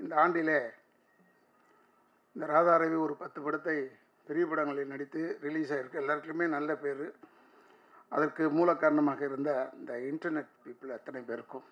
இந்த ஆண்டிலே இந்த ராதாரவி ஒரு பத்து படத்தை பெரிய படங்களில் நடித்து ரிலீஸ் ஆகிருக்கு எல்லாருக்குமே நல்ல பேர் அதற்கு மூல காரணமாக இருந்த இந்த இன்டர்நெட் பீப்புள் அத்தனை பேருக்கும்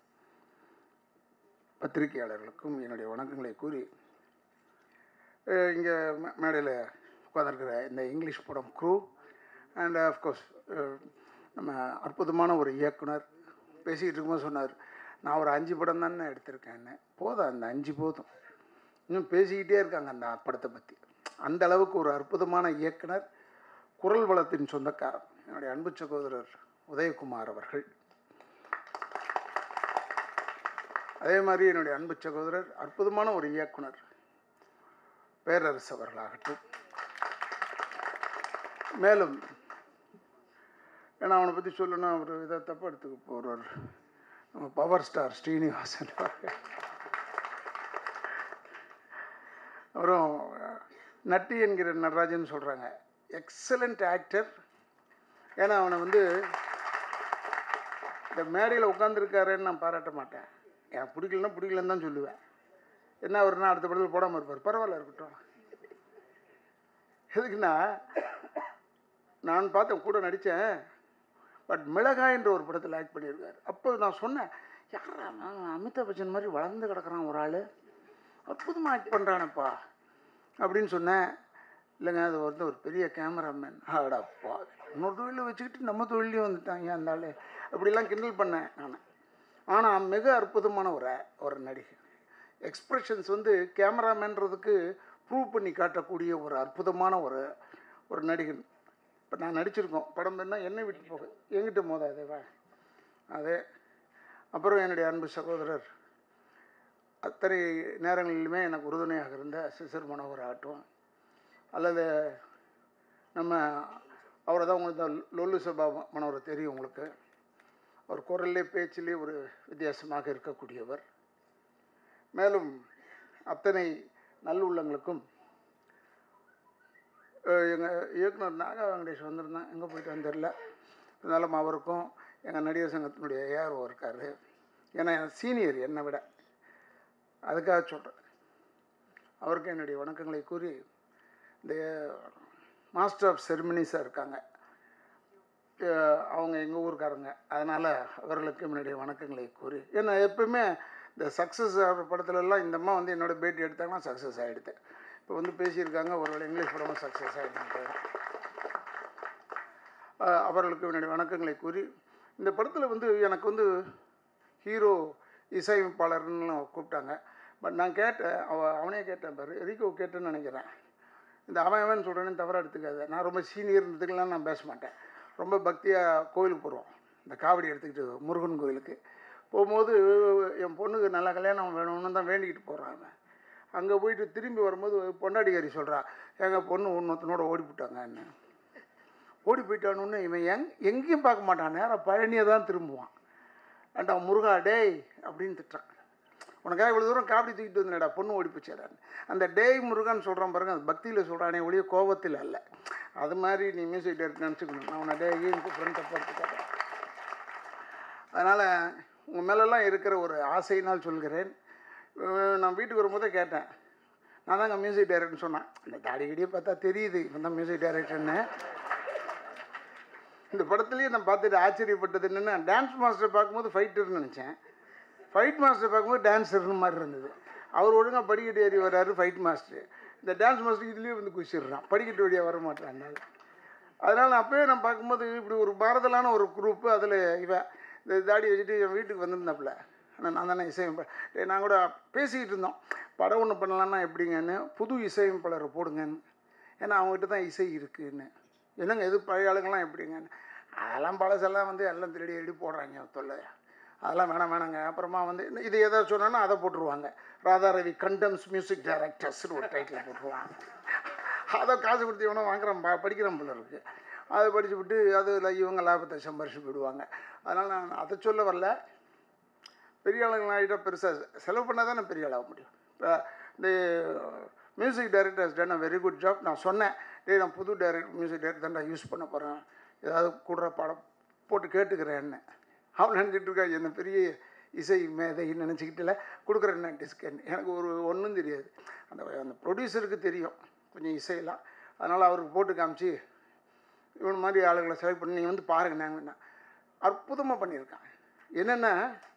பத்திரிகையாளர்களுக்கும் என்னுடைய வணக்கங்களை கூறி இங்கே மேடையில் உட்காந்துருக்கிற இந்த இங்கிலீஷ் படம் க்ரூ அண்ட் ஆஃப்கோர்ஸ் நம்ம அற்புதமான ஒரு இயக்குனர் பேசிக்கிட்டு இருக்கும்போது சொன்னார் நான் ஒரு அஞ்சு படம் தானே எடுத்திருக்கேன்னு போதும் அந்த அஞ்சு போதும் இன்னும் பேசிக்கிட்டே இருக்காங்க அந்த படத்தை பற்றி அந்த அளவுக்கு ஒரு அற்புதமான இயக்குனர் குரல் வளத்தின் சொந்தக்காரர் என்னுடைய அன்பு சகோதரர் உதயகுமார் அவர்கள் அதே மாதிரி என்னுடைய அன்பு சகோதரர் அற்புதமான ஒரு இயக்குனர் பேரரசு அவர்களாகட்டும் மேலும் ஏன்னா அவனை பற்றி சொல்லணும்னா அவர் இதை தப்பாக எடுத்துக்க போகிறார் நம்ம பவர் ஸ்டார் ஸ்ரீனிவாசன் அவர்கள் அப்புறம் நட்டி என்கிற நடராஜன் சொல்கிறாங்க எக்ஸலண்ட் ஆக்டர் ஏன்னா அவனை வந்து இந்த மேடையில் உட்காந்துருக்காருன்னு நான் பாராட்ட மாட்டேன் எனக்கு பிடிக்கலன்னா பிடிக்கலன்னு தான் சொல்லுவேன் என்ன அவர்னா அடுத்த படத்தில் போடாமல் இருப்பார் பரவாயில்ல இருக்கட்டும் எதுக்குன்னா நான் பார்த்தேன் கூட நடித்தேன் பட் மிளகாய்ன்ற ஒரு படத்தில் ஆக்ட் பண்ணியிருக்காரு அப்போ நான் சொன்னேன் யாரா அவன் அமிதாப் பச்சன் மாதிரி வளர்ந்து கிடக்குறான் ஒரு ஆள் அற்புதமாக ஆக்ட் பண்ணுறானப்பா அப்படின்னு சொன்னேன் இல்லைங்க அது வந்து ஒரு பெரிய கேமராமேன் ஆடாப்பா இன்னொரு தொழிலை வச்சுக்கிட்டு நம்ம தொழிலையும் வந்துட்டாங்க அந்த ஆள் அப்படிலாம் கிண்டல் பண்ணேன் நான் ஆனால் மிக அற்புதமான ஒரு ஒரு நடிகை எக்ஸ்ப்ரெஷன்ஸ் வந்து கேமராமேன்றதுக்கு ப்ரூவ் பண்ணி காட்டக்கூடிய ஒரு அற்புதமான ஒரு ஒரு நடிகன் இப்போ நான் நடிச்சிருக்கோம் படம் என்ன என்னை விட்டு போக எங்கிட்ட மோதாதே வா அதே அப்புறம் என்னுடைய அன்பு சகோதரர் அத்தனை நேரங்களிலுமே எனக்கு உறுதுணையாக இருந்த சிசர் மனோகர் ஆகட்டும் அல்லது நம்ம அவரை தான் உங்களுக்கு தான் லொல்லு சபா மனோரை தெரியும் உங்களுக்கு அவர் குரல்லே பேச்சிலே ஒரு வித்தியாசமாக இருக்கக்கூடியவர் மேலும் அத்தனை நல்லுள்ளங்களுக்கும் எங்கள் இயக்குனர் நாகா வெங்கடேஷ் வந்திருந்தேன் எங்கே போயிட்டு தெரில இருந்தாலும் அவருக்கும் எங்கள் நடிகர் சங்கத்தினுடைய ஏஆர்ஓ இருக்கார் ஏன்னா சீனியர் என்னை விட அதுக்காக சொல்கிறேன் அவருக்கு என்னுடைய வணக்கங்களை கூறி இந்த மாஸ்டர் ஆஃப் செரிமனிஸாக இருக்காங்க அவங்க எங்கள் ஊருக்காரங்க அதனால் அவர்களுக்கு என்னுடைய வணக்கங்களை கூறி ஏன்னா எப்பவுமே இந்த சக்ஸஸ் ஆகிற படத்துலலாம் இந்த அம்மா வந்து என்னோடய பேட்டி எடுத்தாங்கன்னா சக்ஸஸ் ஆகிடுது இப்போ வந்து பேசியிருக்காங்க ஒரு இங்கிலீஷ் படமும் சக்ஸஸ் ஆகிடுது அவர்களுக்கு என்னுடைய வணக்கங்களை கூறி இந்த படத்தில் வந்து எனக்கு வந்து ஹீரோ இசையமைப்பாளர்னு கூப்பிட்டாங்க பட் நான் கேட்டேன் அவ அவனே கேட்டேன் பாரு ரிகோ கேட்டேன்னு நினைக்கிறேன் இந்த அவன் அவன் சொல்கிறேன்னு தவறாக எடுத்துக்காது நான் ரொம்ப சீனியர்ன்றதுக்கெல்லாம் நான் பேச மாட்டேன் ரொம்ப பக்தியாக கோயிலுக்கு போகிறோம் இந்த காவடி எடுத்துக்கிட்டு முருகன் கோயிலுக்கு போகும்போது என் பொண்ணுக்கு நல்லா கல்யாணம் வேணும்னு தான் வேண்டிக்கிட்டு போகிறான் அவன் அங்கே போயிட்டு திரும்பி வரும்போது பொண்டாடிக்காரி சொல்கிறான் எங்கள் பொண்ணு ஒன்றொத்தனோட ஓடி போட்டாங்கன்னு ஓடி போயிட்டானுன்னு இவன் எங் எங்கேயும் பார்க்க மாட்டான் நேராக பழனியை தான் திரும்புவான் ஏண்டா முருகா டேய் அப்படின்னு திட்டுறான் உனக்காக இவ்வளோ தூரம் காப்பி தூக்கிட்டு வந்தேடா பொண்ணு ஓடி போச்சாடான்னு அந்த டேய் முருகான்னு சொல்கிறான் பாருங்க அது பக்தியில் சொல்கிறானே ஒழிய கோபத்தில் அல்ல அது மாதிரி நீ மியூசிக் டைரக்டர் நினச்சிக்கணும் நான் உன்னை டேயும் ஃப்ரெண்ட் தப்பாக அதனால் உங்கள் மேலெல்லாம் இருக்கிற ஒரு ஆசையினால் சொல்கிறேன் நான் வீட்டுக்கு வரும்போதே கேட்டேன் நான் தாங்க மியூசிக் டைரக்டர்னு சொன்னேன் அந்த தாடி கடியை பார்த்தா தெரியுது இவன் தான் மியூசிக் டைரக்டர்னு இந்த படத்துலேயே நான் பார்த்துட்டு ஆச்சரியப்பட்டது என்னென்னா டான்ஸ் மாஸ்டர் பார்க்கும்போது ஃபைட்டர்னு நினச்சேன் ஃபைட் மாஸ்டர் பார்க்கும்போது டான்ஸர்னு மாதிரி இருந்தது அவர் ஒழுங்காக படிக்கட்டு ஏறி வர்றாரு ஃபைட் மாஸ்டர் இந்த டான்ஸ் மாஸ்டர் இதுலேயே வந்து குச்சிடுறான் படிக்கட்டு வழியாக வர மாட்டான் அதனால் அப்போயே நான் பார்க்கும்போது இப்படி ஒரு பாரதலான ஒரு குரூப்பு அதில் இவன் இந்த தாடி வச்சுட்டு என் வீட்டுக்கு வந்திருந்தாப்புல ஆனால் நான் தானே இசையமைப்பேன் நான் கூட பேசிக்கிட்டு இருந்தோம் படம் ஒன்று பண்ணலான்னா எப்படிங்கன்னு புது இசையமைப்பாளரை போடுங்கன்னு ஏன்னா அவங்ககிட்ட தான் இசை இருக்குன்னு என்னங்க எது பழைய ஆளுங்கள்லாம் எப்படிங்கன்னு அதெல்லாம் பழசெல்லாம் வந்து எல்லாம் திருடி திருடி போடுறாங்க தொல்லை அதெல்லாம் வேணாம் வேணாங்க அப்புறமா வந்து இது எதாவது சொன்னோன்னா அதை போட்டுருவாங்க ராதா ரவி கண்டம்ஸ் மியூசிக் டைரக்டர்ஸ்னு ஒரு டைட்டில் போட்டுருவாங்க அதை காசு கொடுத்து இவனை வாங்குறான் பா படிக்கிறான் போல இருக்குது அதை படித்து விட்டு அதில் இவங்க லாபத்தை சம்பாரிச்சு போயிடுவாங்க அதனால் நான் அதை சொல்ல வரல பெரிய ஆளுங்க ஆகிட்டா பெருசாக செலவு பண்ணால் தான் நான் பெரிய ஆளாக முடியும் இப்போ இந்த music directors done very good job நான் சொன்னேன் டேய் நான் புது டைரக்ட் மியூசிக் டைரக்டர் தான் யூஸ் பண்ண போகிறேன் ஏதாவது கூடுற படம் போட்டு கேட்டுக்கிறேன்னு அவன் நினச்சிட்டு இருக்கா என்ன பெரிய இசை மேதைன்னு நினச்சிக்கிட்டுல கொடுக்குறேன் நான் டிஸ்கன் எனக்கு ஒரு ஒன்றும் தெரியாது அந்த அந்த ப்ரொடியூசருக்கு தெரியும் கொஞ்சம் இசையெல்லாம் அதனால் அவருக்கு போட்டு காமிச்சு இவன் மாதிரி ஆளுகளை செலக்ட் பண்ணி நீங்கள் வந்து பாருங்க நாங்கள் அற்புதமாக பண்ணியிருக்கான் என்னென்னா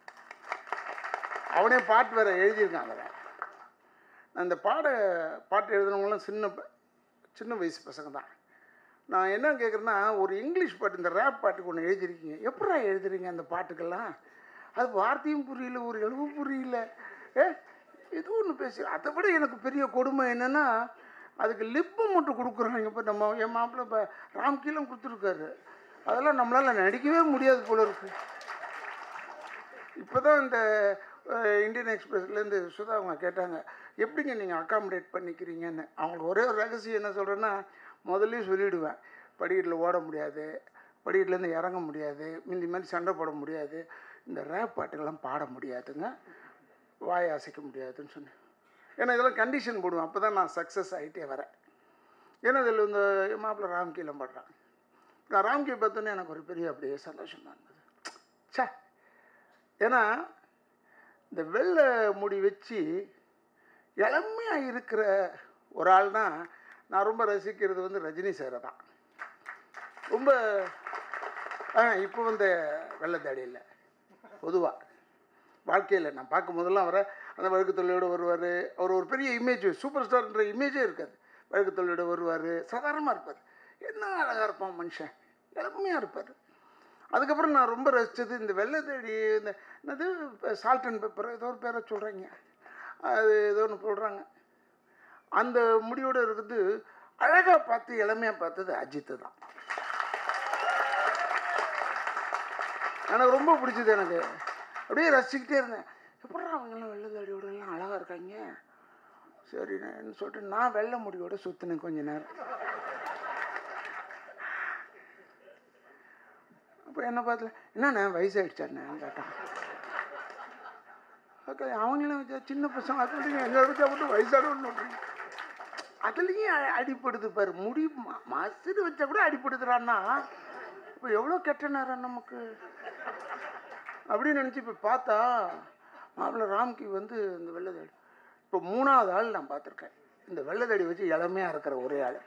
அவனே பாட்டு வேற எழுதியிருக்கான் அதில் அந்த பாட பாட்டு எழுதுனவங்களாம் சின்ன ப- சின்ன வயசு பசங்க தான் நான் என்ன கேட்குறேன்னா ஒரு இங்கிலீஷ் பாட்டு இந்த ரேப் பாட்டுக்கு ஒன்று எழுதிருக்கீங்க எப்படா எழுதுறீங்க அந்த பாட்டுக்கெல்லாம் அது வார்த்தையும் புரியல ஒரு எழுவும் புரியல ஏ ஏதோ ஒன்று பேசி அதை விட எனக்கு பெரிய கொடுமை என்னென்னா அதுக்கு லிப்பு மட்டும் கொடுக்குறாங்க இப்போ நம்ம என் மாப்பிள்ளை இப்போ ராம்கீலம் கொடுத்துருக்காரு அதெல்லாம் நம்மளால் நடிக்கவே முடியாது போல இருக்கு இப்போ தான் இந்த அஹ், இந்தியன் எக்ஸ்பிரஸ்லேருந்து சுதா அவங்க கேட்டாங்க எப்படிங்க நீங்கள் அக்காமடேட் பண்ணிக்கிறீங்கன்னு அவங்களுக்கு ஒரே ஒரு ரகசியம் என்ன சொல்கிறேன்னா முதல்லயே சொல்லிவிடுவேன் படிக்கட்டில் ஓட முடியாது படிக்கட்டுலேருந்து இறங்க முடியாது முந்தி மாதிரி சண்டை போட முடியாது இந்த ரேப் பாட்டுக்கெல்லாம் பாட முடியாதுங்க வாய் அசைக்க முடியாதுன்னு சொன்னேன் ஏன்னா இதெல்லாம் கண்டிஷன் போடுவேன் அப்போ தான் நான் சக்ஸஸ் ஆகிட்டே வரேன் ஏன்னா இதில் இந்த மாப்பிள்ளை ராம்கீலம் பாடுறான் நான் ராம்கி பார்த்தோன்னே எனக்கு ஒரு பெரிய அப்படியே சந்தோஷமாக இருந்தது ச்சே ஏன்னா இந்த வெள்ளை முடி வச்சு இளமையாக இருக்கிற ஒரு ஆள் தான் நான் ரொம்ப ரசிக்கிறது வந்து ரஜினி சாரை தான் ரொம்ப ஆ இப்போ வந்து வெள்ளை தாடி இல்லை பொதுவாக வாழ்க்கையில் நான் பார்க்கும் போதெல்லாம் அவரை அந்த வழக்கு தொழிலோடு வருவார் அவர் ஒரு பெரிய இமேஜ் சூப்பர் ஸ்டார்ன்ற இமேஜே இருக்காது வழக்கு தொழிலோடு வருவார் சாதாரணமாக இருப்பார் என்ன அழகாக இருப்பான் மனுஷன் இளமையாக இருப்பார் அதுக்கப்புறம் நான் ரொம்ப ரசித்தது இந்த வெள்ளை தேடி இந்த என்னது சால்ட் அண்ட் பெப்பர் ஏதோ ஒரு பேரை சொல்கிறீங்க அது ஏதோ ஒன்று சொல்கிறாங்க அந்த முடியோடு இருக்குது அழகாக பார்த்து இளமையாக பார்த்தது அஜித்து தான் எனக்கு ரொம்ப பிடிச்சது எனக்கு அப்படியே ரசிச்சுக்கிட்டே இருந்தேன் எப்படா அவங்கெல்லாம் வெள்ளை தாடியோட எல்லாம் அழகாக இருக்காங்க சரி நான் சொல்லிட்டு நான் வெள்ளை முடியோட சுற்றினேன் கொஞ்ச நேரம் அப்போ என்ன பார்த்துல என்னண்ணே வயசாயிடுச்சாண்ணே கேட்டான் ஓகே அவங்களும் வச்சா சின்ன பசங்க அதுலேயும் எங்களை வச்சா மட்டும் வயசானவன்னு அதுலேயும் அ- அடிப்படுது பாரு முடி ம- மசுறு வச்சா கூட அடிப்படுதுறான்னா இப்போ எவ்வளோ கெட்ட நேரம் நமக்கு அப்படின்னு நினச்சி இப்போ பார்த்தா மாப்பிள்ளை ராம்கி வந்து இந்த வெள்ளதாடி இப்போ மூணாவது ஆள் நான் பார்த்துருக்கேன் இந்த வெள்ளதாடி வச்சு இளமையாக இருக்கிற ஒரே ஆள்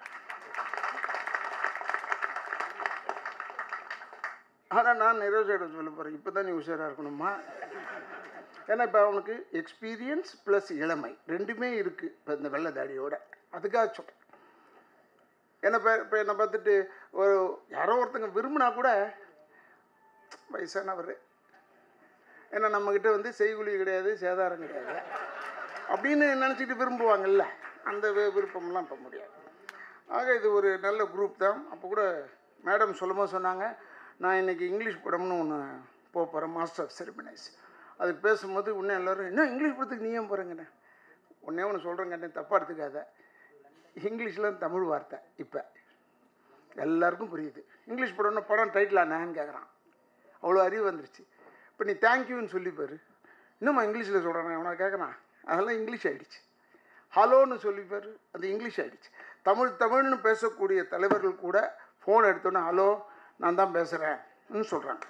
ஆனால் நான் நிரோஜிடம் சொல்ல போகிறேன் இப்போ தான் நீ உஷாராக இருக்கணுமா ஏன்னா இப்போ அவனுக்கு எக்ஸ்பீரியன்ஸ் ப்ளஸ் இளமை ரெண்டுமே இருக்குது இப்போ இந்த வெள்ளை தாடியோட அதுக்காக சொல்கிறேன் என்ன இப்போ இப்போ என்னை பார்த்துட்டு ஒரு யாரோ ஒருத்தங்க விரும்பினா கூட வயசானவர் ஏன்னா நம்மக்கிட்ட வந்து செய்குலி கிடையாது சேதாரம் கிடையாது அப்படின்னு நினச்சிட்டு விரும்புவாங்கல்ல அந்த வி- விருப்பம்லாம் இப்போ முடியாது ஆக இது ஒரு நல்ல குரூப் தான் அப்போ கூட மேடம் சொல்லும்போது சொன்னாங்க நான் இன்னைக்கு இங்கிலீஷ் படம்னு ஒன்று போக போகிறேன் மாஸ்டர் ஆஃப் செரிமனிஸ் அது பேசும்போது இன்னும் எல்லோரும் என்ன இங்கிலீஷ் படத்துக்கு நீ ஏன் போகிறேங்கண்ணே ஒன்றே ஒன்று சொல்கிறேங்கண்ணே தப்பாக எடுத்துக்காத இங்கிலீஷில் தமிழ் வார்த்தை இப்போ எல்லாருக்கும் புரியுது இங்கிலீஷ் படம்னா படம் டைட்டில் என்னன்னு கேட்குறான் அவ்வளோ அறிவு வந்துருச்சு இப்போ நீ தேங்க்யூன்னு சொல்லி பாரு இன்னும்மா இங்கிலீஷில் சொல்கிறான் அவனை கேட்குறான் அதெல்லாம் இங்கிலீஷ் ஆயிடுச்சு ஹலோன்னு சொல்லி பாரு அது இங்கிலீஷ் ஆயிடுச்சு தமிழ் தமிழ்னு பேசக்கூடிய தலைவர்கள் கூட ஃபோன் எடுத்தோன்னே ஹலோ நான் தான் பேசுகிறேன்னு சொல்கிறாங்க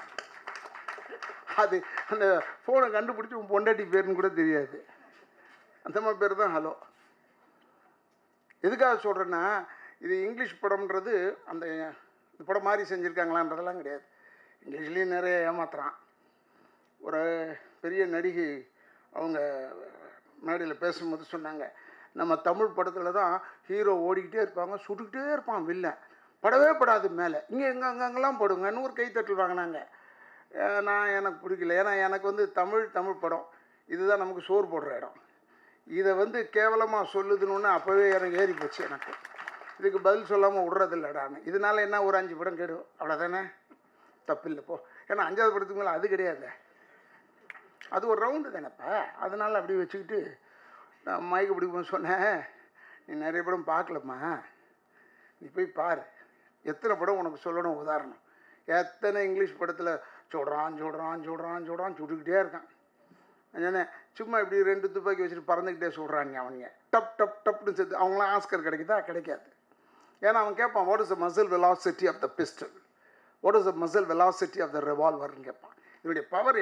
அது அந்த ஃபோனை கண்டுபிடிச்சி உன் பொண்டாட்டி பேருன்னு கூட தெரியாது அந்த மாதிரி பேர் தான் ஹலோ எதுக்காக சொல்கிறேன்னா இது இங்கிலீஷ் படம்ன்றது அந்த இந்த படம் மாதிரி செஞ்சுருக்காங்களான்றதெல்லாம் கிடையாது இங்கிலீஷ்லேயும் நிறைய ஏமாத்துறான் ஒரு பெரிய நடிகை அவங்க மேடையில் பேசும்போது சொன்னாங்க நம்ம தமிழ் படத்தில் தான் ஹீரோ ஓடிக்கிட்டே இருப்பாங்க சுட்டுக்கிட்டே இருப்பான் வில்லன் படவே படாது மேலே இங்கே எங்கே அங்கங்கெல்லாம் போடுங்கன்னு ஒரு கைத்தட்டல் வாங்கினாங்க அஹ் நான் எனக்கு பிடிக்கல ஏன்னா எனக்கு வந்து தமிழ் தமிழ் படம் இதுதான் நமக்கு சோறு போடுற இடம் இதை வந்து கேவலமாக சொல்லுதுன்னு அப்போவே எனக்கு ஏறி போச்சு எனக்கு இதுக்கு பதில் சொல்லாமல் விட்றதில்லடான்னு இதனால என்ன ஒரு அஞ்சு படம் கெடும் அவ்வளோதானே தப்பில்லை போ ஏன்னா அஞ்சாவது படத்துக்கு மேலே அது கிடையாது அது ஒரு ரவுண்டு தானேப்பா அதனால் அப்படி வச்சுக்கிட்டு நான் மயக்க பிடிக்கும்போது சொன்னேன் நீ நிறைய படம் பார்க்கலம்மா நீ போய் பாரு எத்தனை படம் உனக்கு சொல்லணும் உதாரணம் எத்தனை இங்கிலீஷ் படத்தில் சொல்கிறான் சொல்கிறான் சொல்கிறான் சொல்கிறான் சுட்டுக்கிட்டே இருக்கான் நான் சொன்னேன் சும்மா இப்படி ரெண்டு துப்பாக்கி வச்சுட்டு பறந்துக்கிட்டே சொல்கிறாங்க அவனுங்க டப் டப் டப்னு செத்து அவங்களாம் ஆஸ்கர் கிடைக்குதா கிடைக்காது ஏன்னா அவன் கேட்பான் what is the muzzle velocity of the pistol what is the muzzle velocity of the ரெவால்வர்னு கேட்பான் இதனுடைய பவர் என்ன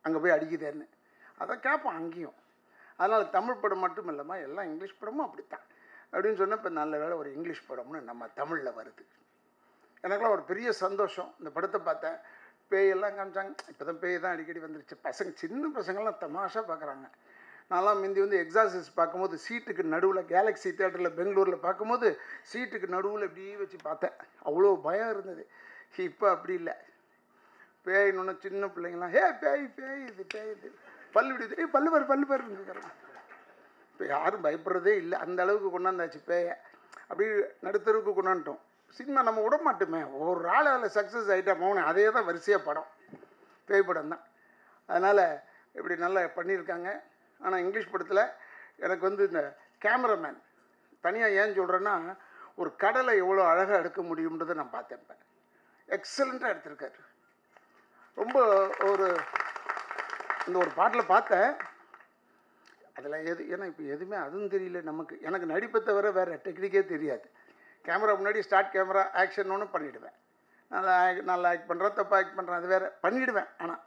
அங்கே போய் அடிக்குதேன்னு அதை கேட்போம் அங்கேயும் அதனால் தமிழ் படம் மட்டும் இல்லாமா எல்லாம் இங்கிலீஷ் படமும் அப்படித்தான் அப்படின்னு சொன்னால் இப்போ நல்ல வேளை ஒரு இங்கிலீஷ் படம்னு நம்ம தமிழில் வருது எனக்கெல்லாம் ஒரு பெரிய சந்தோஷம் இந்த படத்தை பார்த்தேன் பேயெல்லாம் காமிச்சாங்க இப்போ தான் பேய் தான் அடிக்கடி வந்துருச்சு பசங்க சின்ன பசங்கள்லாம் தமாஷா பார்க்குறாங்க நான்லாம் முந்தி வந்து எக்ஸாசிஸ் பார்க்கும்போது சீட்டுக்கு நடுவில் கேலக்ஸி தேட்டரில் பெங்களூரில் பார்க்கும்போது சீட்டுக்கு நடுவில் இப்படியே வச்சு பார்த்தேன் அவ்வளோ பயம் இருந்தது இப்போ அப்படி இல்லை பேயின்னு சின்ன பிள்ளைங்களாம் ஹே பேய் பேய் இது பேய் இது பல்லு விடுது ஏய் பல்லு பாரு பல்லு பாரு இருக்கிறான் இப்போ யாரும் பயப்படுறதே இல்லை அந்த அளவுக்கு கொண்டாந்தாச்சு பேயை அப்படி நடுத்தருவுக்கு கொண்டாந்துட்டோம் சினிமா நம்ம விட மாட்டோமே ஒரு ஆள் அதில் சக்ஸஸ் ஆகிட்டா மௌனம் அதே தான் வரிசையாக படம் பேய் படம் தான் அதனால் இப்படி நல்லா பண்ணியிருக்காங்க ஆனால் இங்கிலீஷ் படத்தில் எனக்கு வந்து இந்த கேமராமேன் தனியாக ஏன் சொல்கிறேன்னா ஒரு கடலை எவ்வளோ அழகாக எடுக்க முடியுன்றதை நான் பார்த்தேன் இப்போ எக்ஸலண்ட்டாக எடுத்திருக்காரு ரொம்ப ஒரு இந்த ஒரு பாட்டில் பார்த்தேன் அதில் எது ஏன்னா இப்போ எதுவுமே அதுவும் தெரியல நமக்கு எனக்கு நடிப்பை தவிர வேறு டெக்னிக்கே தெரியாது கேமரா முன்னாடி ஸ்டார்ட் கேமரா ஆக்ஷன் ஒன்று பண்ணிவிடுவேன் நல்லா ஆக்ட் நல்லா ஆக்ட் பண்ணுறேன் தப்பாக ஆக்ட் பண்ணுறேன் அது வேறு பண்ணிவிடுவேன் ஆனால்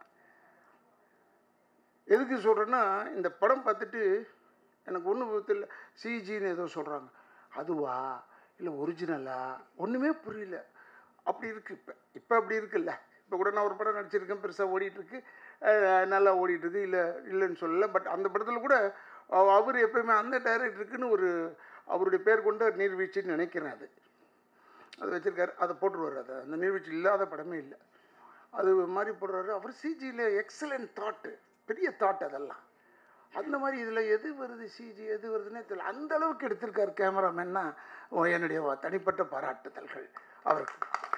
எதுக்கு சொல்கிறேன்னா இந்த படம் பார்த்துட்டு எனக்கு ஒன்றும் தெரியல சிஜின்னு ஏதோ சொல்கிறாங்க அதுவா இல்லை ஒரிஜினலா ஒன்றுமே புரியல அப்படி இருக்குது இப்போ இப்போ அப்படி இருக்குல்ல இப்போ கூட நான் ஒரு படம் நடிச்சிருக்கேன் பெருசாக ஓடிட்டுருக்கு நல்லா ஓடிட்டுருக்கு இல்லை இல்லைன்னு சொல்லலை பட் அந்த படத்தில் கூட அவர் எப்பயுமே அந்த டைரக்டருக்குன்னு ஒரு அவருடைய பேர் கொண்ட நீர்வீழ்ச்சின்னு நினைக்கிறேன் அது அது வச்சுருக்காரு அதை போட்டுருவார் அது அந்த நீர்வீழ்ச்சி இல்லாத படமே இல்லை அது மாதிரி போடுறாரு அவர் சிஜியில் எக்ஸலண்ட் தாட்டு பெரிய தாட் அதெல்லாம் அந்த மாதிரி இதில் எது வருது சிஜி எது வருதுன்னே தெரியல அந்த அளவுக்கு எடுத்திருக்கார் கேமராமேன்னா என்னுடைய தனிப்பட்ட பாராட்டுதல்கள் அவருக்கு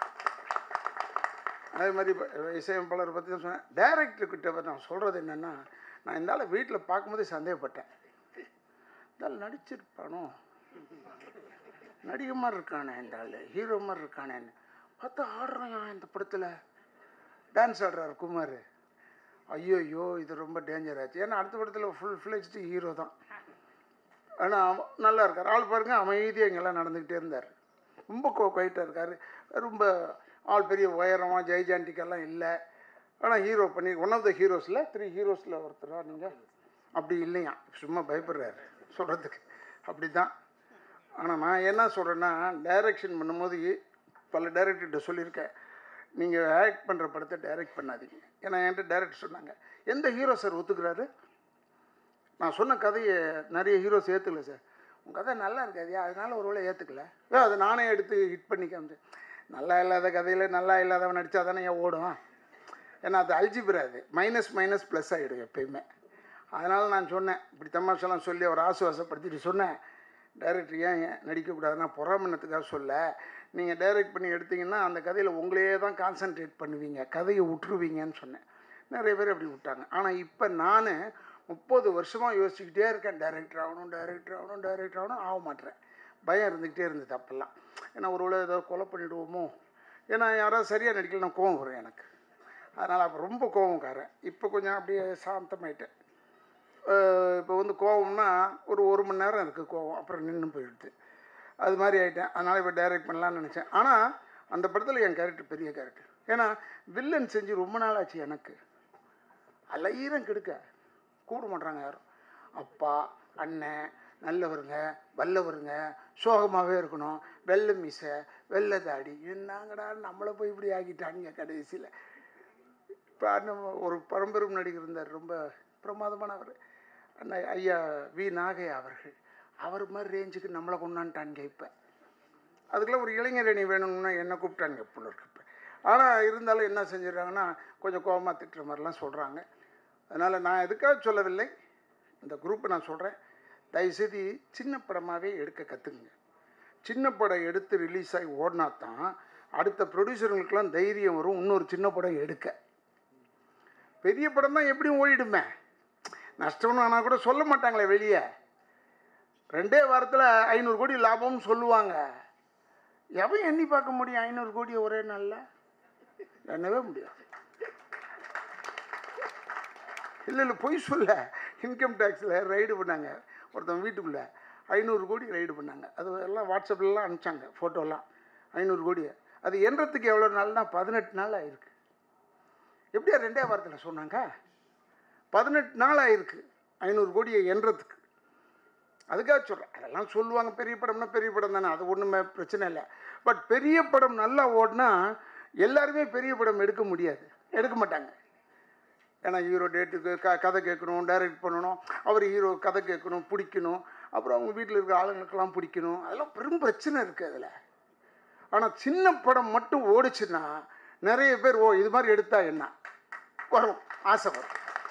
அதே மாதிரி இசையமைப்பாளர் பற்றி தான் சொன்னேன் டைரக்டர்கிட்ட நான் சொல்கிறது என்னென்னா நான் இந்த ஆளை வீட்டில் பார்க்கும்போதே சந்தேகப்பட்டேன் இந்த ஆள் நடிச்சிருப்பானோ நடிகை மாதிரி இருக்கானே இந்த ஆள் ஹீரோ மாதிரி இருக்கானேன்னு பார்த்தா ஆடுறான் இந்த படத்தில் டான்ஸ் ஆடுறாரு குமார் ஐயோ ஐயோ இது ரொம்ப டேஞ்சர் ஆச்சு ஏன்னா அடுத்த படத்தில் ஃபுல் ஃப்ளெஜ்டு ஹீரோ தான் ஆனால் நல்லா இருக்கார் ஆள் பாருங்கள் அமைதியாக இங்கெல்லாம் நடந்துக்கிட்டே இருந்தார் ரொம்ப கோ குவைட்டாக இருக்கார் ரொம்ப ஆள் பெரிய உயரமாக ஜெய்ஜாண்டிக்கெல்லாம் இல்லை ஆனால் ஹீரோ பண்ணி ஒன் ஆஃப் த ஹீரோஸில் த்ரீ ஹீரோஸில் ஒருத்தரா நீங்கள் அப்படி இல்லையா சும்மா பயப்படுறாரு சொல்கிறதுக்கு அப்படி தான் ஆனால் நான் என்ன சொல்கிறேன்னா டைரக்ஷன் பண்ணும்போது பல டைரக்டர்கிட்ட சொல்லியிருக்கேன் நீங்கள் ஆக்ட் பண்ணுற படத்தை டைரக்ட் பண்ணாதீங்க ஏன்னா என்கிட்ட டைரக்ட் சொன்னாங்க எந்த ஹீரோ சார் ஒத்துக்கிறாரு நான் சொன்ன கதையை நிறைய ஹீரோஸ் ஏற்றுக்கல சார் உங்கள் கதை நல்லா இருக்காதியா அதனால ஒரு வேளை ஏற்றுக்கல ஏ அதை நானே எடுத்து ஹிட் பண்ணி காமிச்சேன் நல்லா இல்லாத கதையில் நல்லா இல்லாதவன் நடித்தா தானே ஏன் ஓடும் ஏன்னா அது அல்ஜிபிரா அது மைனஸ் மைனஸ் ப்ளஸ் ஆகிடும் எப்பயுமே அதனால் நான் சொன்னேன் இப்படி தமாஷெல்லாம் சொல்லி அவர் ஆசுவாசப்படுத்திட்டு சொன்னேன் டைரக்டர் ஏன் நடிக்கக்கூடாதுன்னா பொறாமணத்துக்காக சொல்ல நீங்கள் டைரக்ட் பண்ணி எடுத்தீங்கன்னா அந்த கதையில் உங்களையே தான் கான்சன்ட்ரேட் பண்ணுவீங்க கதையை விட்டுருவீங்கன்னு சொன்னேன் நிறைய பேர் அப்படி விட்டாங்க ஆனால் இப்போ நான் முப்பது வருஷமாக யோசிச்சுக்கிட்டே இருக்கேன் டைரக்டர் ஆகணும் டைரக்டர் ஆகணும் டைரக்டர் ஆகணும் ஆக மாட்டேறேன் பயம் இருந்துக்கிட்டே இருந்தது அப்போல்லாம் ஏன்னா ஒரு வேளை ஏதாவது கொலை பண்ணிவிடுவோமோ ஏன்னா யாராவது சரியாக நடிக்கலன்னா கோவம் வரும் எனக்கு அதனால் அப்போ ரொம்ப கோவம்காரன் இப்போ கொஞ்சம் அப்படியே சாந்தமாயிட்டேன் இப்போ வந்து கோவம்னா ஒரு ஒரு மணி நேரம் இருக்குது கோவம் அப்புறம் நின்று போயிடுது அது மாதிரி ஆகிட்டேன் அதனால் இப்போ டைரக்ட் பண்ணலான்னு நினச்சேன் ஆனால் அந்த படத்தில் என் கேரக்டர் பெரிய கேரக்டர் ஏன்னா வில்லன் செஞ்சு ரொம்ப நாள் ஆச்சு எனக்கு அலையிரம் கெடுக்க கூப்பிட மாட்டாங்க யாரும் அப்பா அண்ணன் நல்லவருங்க வல்லவருங்க சோகமாகவே இருக்கணும் வெள்ளை மீசை வெள்ளை தாடி என்னங்கடா நம்மளை போய் இப்படி ஆக்கிட்டாங்க கடைசியில் இப்போ அண்ணன் ஒரு பரம்பெரும் நடிகர் இருந்தார் ரொம்ப பிரமாதமானவர் அண்ணா ஐயா வி நாகையா அவர்கள் அவர் மாதிரி ரேஞ்சுக்கு நம்மளை கொண்டான்ட்டானுங்க இப்போ அதுக்கெல்லாம் ஒரு இளைஞர் அணி வேணும்னா என்ன கூப்பிட்டாங்க போல இருக்கு இப்போ ஆனால் இருந்தாலும் என்ன செஞ்சிடறாங்கன்னா கொஞ்சம் கோபமாக திட்டுற மாதிரிலாம் சொல்கிறாங்க அதனால் நான் எதுக்காக சொல்லவில்லை இந்த குரூப்பை நான் சொல்கிறேன் தயவுசெய்து சின்ன படமாகவே எடுக்க கற்றுக்குங்க சின்ன படம் எடுத்து ரிலீஸ் ஆகி ஓடினா தான் அடுத்த ப்ரொடியூசருங்களுக்கெல்லாம் தைரியம் வரும் இன்னொரு சின்ன படம் எடுக்க பெரிய படம் தான் எப்படியும் ஓடிடுமே நஷ்டம்னு ஆனால் கூட சொல்ல மாட்டாங்களே வெளியே ரெண்டே வாரத்தில் ஐநூறு கோடி லாபம்னு சொல்லுவாங்க எவன் எண்ணி பார்க்க முடியும் ஐநூறு கோடி ஒரே நாளில் எண்ணவே முடியாது இல்லை இல்லை பொய் சொல்ல இன்கம் டேக்ஸில் ரைடு பண்ணாங்க ஒருத்தன் வீட்டுக்குள்ளே ஐநூறு கோடி ரைடு பண்ணாங்க அது எல்லாம் வாட்ஸ்அப்லலாம் அனுப்பிச்சாங்க ஃபோட்டோலாம் ஐநூறு கோடி அது எண்றதுக்கு எவ்வளோ நாள்னா பதினெட்டு நாள் ஆயிருக்கு எப்படியா ரெண்டே வாரத்தில் சொன்னாங்க பதினெட்டு நாள் ஆயிருக்கு ஐநூறு கோடியை எண்றதுக்கு அதுக்காக சொல்கிறேன் அதெல்லாம் சொல்லுவாங்க பெரிய படம்னா பெரிய படம் தானே அது ஒன்றுமே பிரச்சனை இல்லை பட் பெரிய படம் நல்லா ஓடினா எல்லாருமே பெரிய படம் எடுக்க முடியாது எடுக்க மாட்டாங்க ஏன்னா ஹீரோ டேட்டுக்கு க கதை கேட்கணும் டைரக்ட் பண்ணணும் அவர் ஹீரோ கதை கேட்கணும் பிடிக்கணும் அப்புறம் அவங்க வீட்டில் இருக்கிற ஆளுங்களுக்கெல்லாம் பிடிக்கணும் அதெல்லாம் பெரும் பிரச்சனை இருக்குது அதில் ஆனால் சின்ன படம் மட்டும் ஓடிச்சுன்னா நிறைய பேர் ஓ இது மாதிரி எடுத்தா என்ன வரும் ஆசை வரும்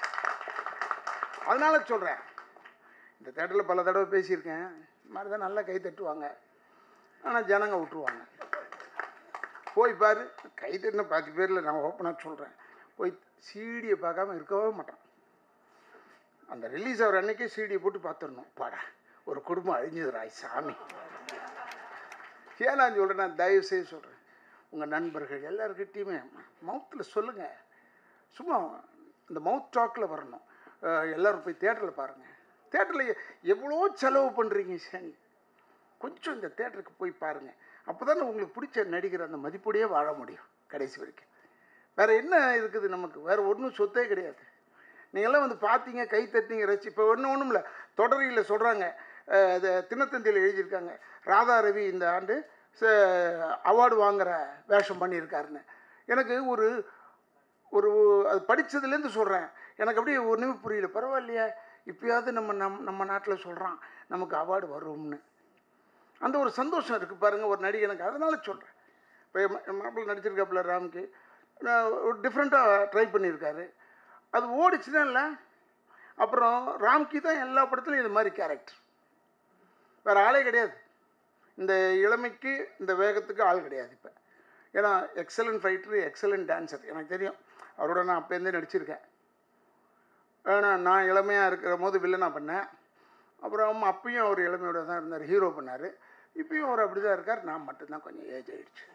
அதனால சொல்கிறேன் இந்த தேட்டரில் பல தடவை பேசியிருக்கேன் இந்த மாதிரி தான் நல்லா கை தட்டுவாங்க ஆனால் ஜனங்க விட்டுருவாங்க போய் பாரு கை தட்டின பாதி பேரில் நான் ஓப்பனாக சொல்கிறேன் போய் சீடியை பார்க்காம இருக்கவே மாட்டான் அந்த ரிலீஸ் ஆகிற அன்னைக்கே சீடியை போட்டு பார்த்துடணும் பாடா ஒரு குடும்பம் அழிஞ்சதுராய் சாமி ஏன் நான் சொல்கிறேன் நான் தயவு செய்து சொல்கிறேன் உங்கள் நண்பர்கள் எல்லாருக்கிட்டேயுமே மவுத்தில் சொல்லுங்கள் சும்மா இந்த மவுத் டாக்கில் வரணும் அஹ் எல்லாரும் போய் தேட்டரில் பாருங்கள் தேட்டரில் எவ்வளோ செலவு பண்ணுறீங்க சரி கொஞ்சம் இந்த தேட்டருக்கு போய் பாருங்கள் அப்போ தானே உங்களுக்கு பிடிச்ச நடிகர் அந்த மதிப்போடையே வாழ முடியும் கடைசி வரைக்கும் வேறு என்ன இருக்குது நமக்கு வேறு ஒன்றும் சொத்தே கிடையாது நீங்கள்லாம் வந்து பார்த்தீங்க கை தட்டிங்க ரசி இப்போ ஒன்றும் ஒன்றும் இல்லை தொடரியில் சொல்கிறாங்க அது தினத்தந்தியில் எழுதியிருக்காங்க ராதா ரவி இந்த ஆண்டு அவார்டு வாங்குற வேஷம் பண்ணியிருக்காருன்னு எனக்கு ஒரு ஒரு அது படித்ததுலேருந்து சொல்கிறேன் எனக்கு அப்படியே ஒன்றுமே புரியல பரவாயில்லையே இப்போயாவது நம்ம நம் நம்ம நாட்டில் சொல்கிறான் நமக்கு அவார்டு வரும்னு அந்த ஒரு சந்தோஷம் இருக்குது பாருங்கள் ஒரு நடிகனுக்கு அதனால சொல்கிறேன் இப்போ மாப்பிள்ளை நடிச்சிருக்காப்புல ராம்க்கு நான் ஒரு டிஃப்ரெண்ட்டாக ட்ரை பண்ணியிருக்காரு அது ஓடிச்சுன்னா இல்லை அப்புறம் ராம்கி தான் எல்லா படத்துலையும் இது மாதிரி கேரக்டர் வேறு ஆளே கிடையாது இந்த இளமைக்கு இந்த வேகத்துக்கு ஆள் கிடையாது இப்போ ஏன்னா எக்ஸலண்ட் ஃபைட்டரு எக்ஸலண்ட் டான்சர் எனக்கு தெரியும் அவரோட நான் அப்போருந்தே நடிச்சிருக்கேன் ஏன்னா நான் இளமையாக இருக்கிற போது வில்லனா பண்ணேன் அப்புறம் அப்பயும் அவர் இளமையோட தான் இருந்தார் ஹீரோ பண்ணார் இப்பயும் அவர் அப்படி தான் இருக்கார் நான் மட்டும்தான் கொஞ்சம் ஏஜ் ஆயிடுச்சு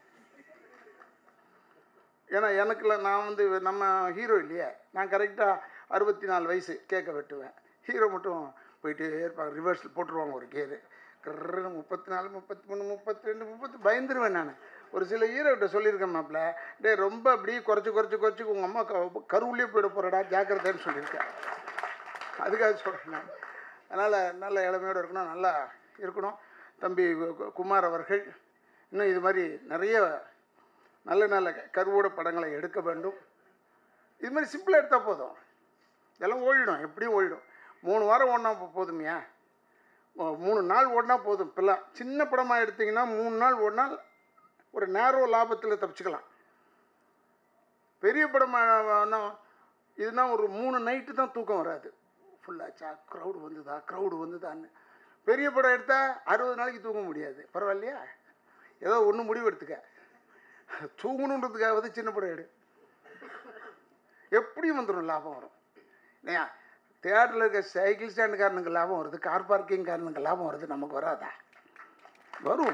ஏன்னா எனக்குல நான் வந்து நம்ம ஹீரோ இல்லையே நான் கரெக்டாக அறுபத்தி நாலு வயசு கேட்க வெட்டுவேன் ஹீரோ மட்டும் போயிட்டே இருப்பாங்க ரிவர்ஸில் போட்டுருவாங்க ஒரு கேரு கர்ன்னு முப்பத்தி நாலு முப்பத்தி மூணு முப்பத்தி ரெண்டு முப்பத்தி பயந்துருவேன் நான் ஒரு சில ஹீரோகிட்ட சொல்லியிருக்கேன் மாப்பிள்ள டே ரொம்ப அப்படியே குறைச்சி குறைச்சி குறைச்சி உங்கள் அம்மா க கருவுலேயே போயிட போகிறடா ஜாக்கிரதைன்னு சொல்லியிருக்கேன் அதுக்காக சொல்கிறேன் நான் அதனால் நல்ல இளமையோடு இருக்கணும் நல்லா இருக்கணும் தம்பி கு- கு- குமார் அவர்கள் இன்னும் இது மாதிரி நிறைய நல்ல நல்ல க- கருவோட படங்களை எடுக்க வேண்டும் இது மாதிரி சிம்பிளாக எடுத்தால் போதும் இதெல்லாம் ஓடிடும் எப்படியும் ஓடிடும் மூணு வாரம் ஓடினா போ- போதுமையா மூ- மூணு நாள் ஓடினா போதும் இப்போல்லாம் சின்ன படமாக எடுத்தீங்கன்னா மூணு நாள் ஓடினால் ஒரு நேரோ லாபத்தில் தப்பிச்சுக்கலாம் பெரிய படமாக இதுனா ஒரு மூணு நைட்டு தான் தூக்கம் வராது ஃபுல்லாச்சா க்ரௌடு வந்துதா க்ரௌடு வந்துதான்னு பெரிய படம் எடுத்தால் அறுபது நாளைக்கு தூங்க முடியாது பரவாயில்லையா ஏதோ ஒன்று முடிவு எடுத்துக்க தூங்கணுன்றதுக்காவது சின்ன படம் எடு எப்படியும் வந்துடும் லாபம் வரும் இல்லையா தேட்டரில் இருக்க சைக்கிள் ஸ்டாண்டுக்காரனுக்கு லாபம் வருது கார் பார்க்கிங்காரனுக்கு லாபம் வருது நமக்கு வராதா வரும்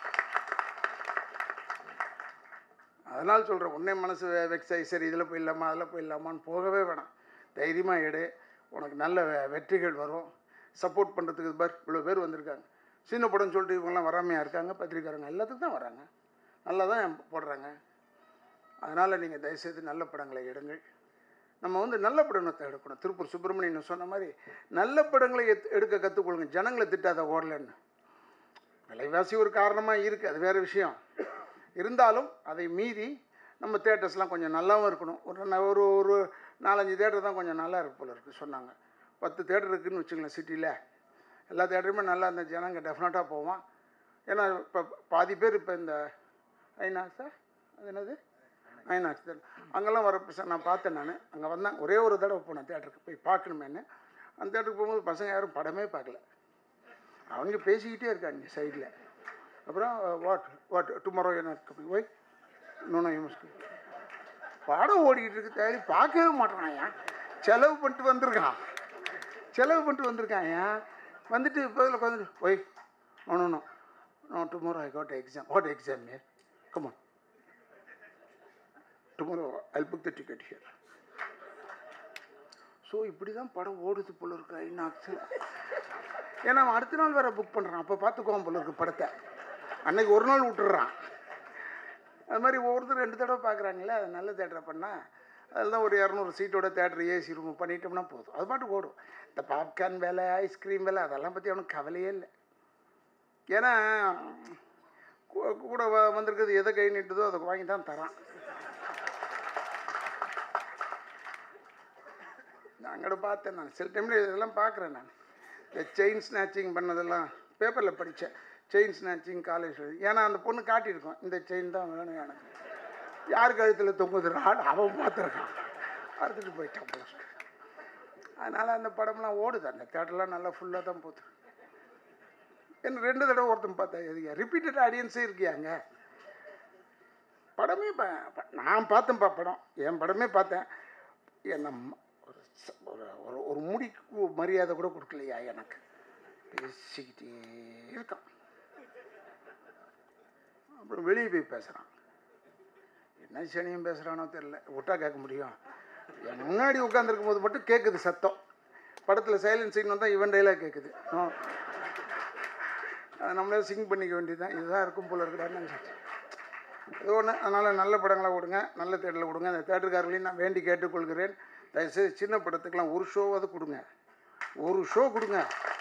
அதனால் சொல்கிறேன் உன்னே மனசு வெக்ஸ் ஆகி சரி இதில் போயிடலாமா அதில் போயிடலாமான்னு போகவே வேணாம் தைரியமாக எடு உனக்கு நல்ல வெ- வெற்றிகள் வரும் சப்போர்ட் பண்ணுறதுக்கு பார் இவ்வளோ பேர் வந்திருக்காங்க சின்ன படம்னு சொல்லிட்டு இவங்கெல்லாம் வராமையாக இருக்காங்க பத்திரிக்காரங்க எல்லாத்துக்கும் தான் வராங்க நல்லா தான் போடுறாங்க அதனால் நீங்கள் தயவுசெய்து நல்ல படங்களை எடுங்கள் நம்ம வந்து நல்ல படத்தை எடுக்கணும் திருப்பூர் சுப்பிரமணியன் சொன்ன மாதிரி நல்ல படங்களை எத்- எடுக்க கற்றுக்கொள்ளுங்க ஜனங்களை திட்டாத ஓடலன்னு விலைவாசி ஒரு காரணமாக இருக்குது அது வேறு விஷயம் இருந்தாலும் அதை மீறி நம்ம தேட்டர்ஸ்லாம் கொஞ்சம் நல்லாவும் இருக்கணும் ஒரு ந- ஒரு ஒரு நாலஞ்சு தேட்டர் தான் கொஞ்சம் நல்லா இருக்கு போல இருக்குது சொன்னாங்க பத்து தேட்டர் இருக்குதுன்னு வச்சுங்களேன் சிட்டியில் எல்லா தேட்டருமே நல்லா இருந்த ஜனங்க டெஃபினட்டாக போவான் ஏன்னா இப்போ பாதி பேர் இப்போ இந்த ஐநாக்ஸா அது என்னது ஐநாக்ஸ் தேட்டர் அங்கெல்லாம் வர பசங்க நான் பார்த்தேன் நான் அங்கே வந்தேன் ஒரே ஒரு தடவை போனேன் தேட்டருக்கு போய் பார்க்கணுமேன்னு அந்த தேட்டருக்கு போகும்போது பசங்க யாரும் படமே பார்க்கல அவங்க பேசிக்கிட்டே இருக்காங்க சைடில் அப்புறம் வாட் வாட் டுமாரோ என்ன ஒய் நோனோ யூமஸ்க்கு படம் ஓடிக்கிட்டு இருக்கு தேடி பார்க்கவே மாட்டேறான் ஏன் செலவு பண்ணிட்டு வந்திருக்கான் செலவு பண்ணிட்டு வந்திருக்கான் ஏன் வந்துட்டு இப்போ உட்காந்து why no no no tomorrow I got exam what exam air come on tomorrow I book the ticket here so இப்படி தான் படம் ஓடுது போல இருக்கு ஐநாக்ஸு ஏன்னா அவன் அடுத்த நாள் வேற புக் பண்ணுறான் அப்போ பார்த்துக்குவான் போல இருக்கு படத்தை அன்னைக்கு ஒரு நாள் விட்டுடுறான் அது மாதிரி ஒவ்வொருத்தர் ரெண்டு தடவை பார்க்குறாங்களே அது நல்ல தேட்டரை பண்ணால் அதில் தான் ஒரு இரநூறு சீட்டோட தேட்டர் ஏசி ரூம் பண்ணிட்டோம்னா போதும் அது பாட்டுக்கு ஓடும் இந்த பாப்கார்ன் வேலை ஐஸ்கிரீம் வேலை அதெல்லாம் பற்றி அவனுக்கு கவலையே இல்லை ஏன்னா கூ- கூட வ- வந்திருக்கிறது எதை கை நீட்டுதோ அதை வாங்கி தான் தரான் நான் அங்கட பார்த்தேன் நான் சில டைமில் இதெல்லாம் பார்க்குறேன் நான் இந்த செயின் ஸ்நாச்சிங் பண்ணதெல்லாம் பேப்பரில் படித்தேன் செயின் ஸ்நாச்சிங் காலேஜில் ஏன்னா அந்த பொண்ணு காட்டியிருக்கோம் இந்த செயின் தான் வேணும் எனக்கு யார் கழுத்தில் தொங்குது ராட் அவன் பார்த்துருக்கான் அறுத்துட்டு போயிட்டான் போல இருக்கு. அதனால் அந்த படம்லாம் ஓடுது அந்த தேட்டர்லாம் நல்லா ஃபுல்லாக தான் போகுது என்ன ரெண்டு தடவை ஒருத்தன் பார்த்தா எதுங்க ரிப்பீட்டட் ஆடியன்ஸே இருக்கியாங்க படமே ப- ப- நான் பார்த்தேன்ப்பா படம் என் படமே பார்த்தேன் என்ன ம- ஒரு ச- ஒரு ஒரு ஒரு முடிக்கு மரியாதை கூட கொடுக்கலையா எனக்கு பேசிக்கிட்டே இருக்கான் அப்புறம் வெளியே போய் பேசுகிறான் என்ன சனியும் பேசுகிறானோ தெரில விட்டா கேட்க முடியும் என் முன்னாடி உட்காந்துருக்கும் போது மட்டும் கேட்குது சத்தம் படத்தில் சைலன்ஸ் சீன் வந்தால் இவன் டைலாக் கேட்குது ஆ. அதை நம்மளே சிங் பண்ணிக்க வேண்டியதுதான் இதுதான் இருக்கும் போல இருக்குடான்னு நினச்சிட்டு ஏதோ ஒன்று அதனால் நல்ல படங்களாக விடுங்க நல்ல தேட்டரில் கொடுங்க அந்த தேட்டருக்காரர்களையும் நான் வேண்டி கேட்டுக்கொள்கிறேன் தயவுசெய்து சின்ன படத்துக்கெல்லாம் ஒரு ஷோவாவது கொடுங்க ஒரு ஷோ கொடுங்க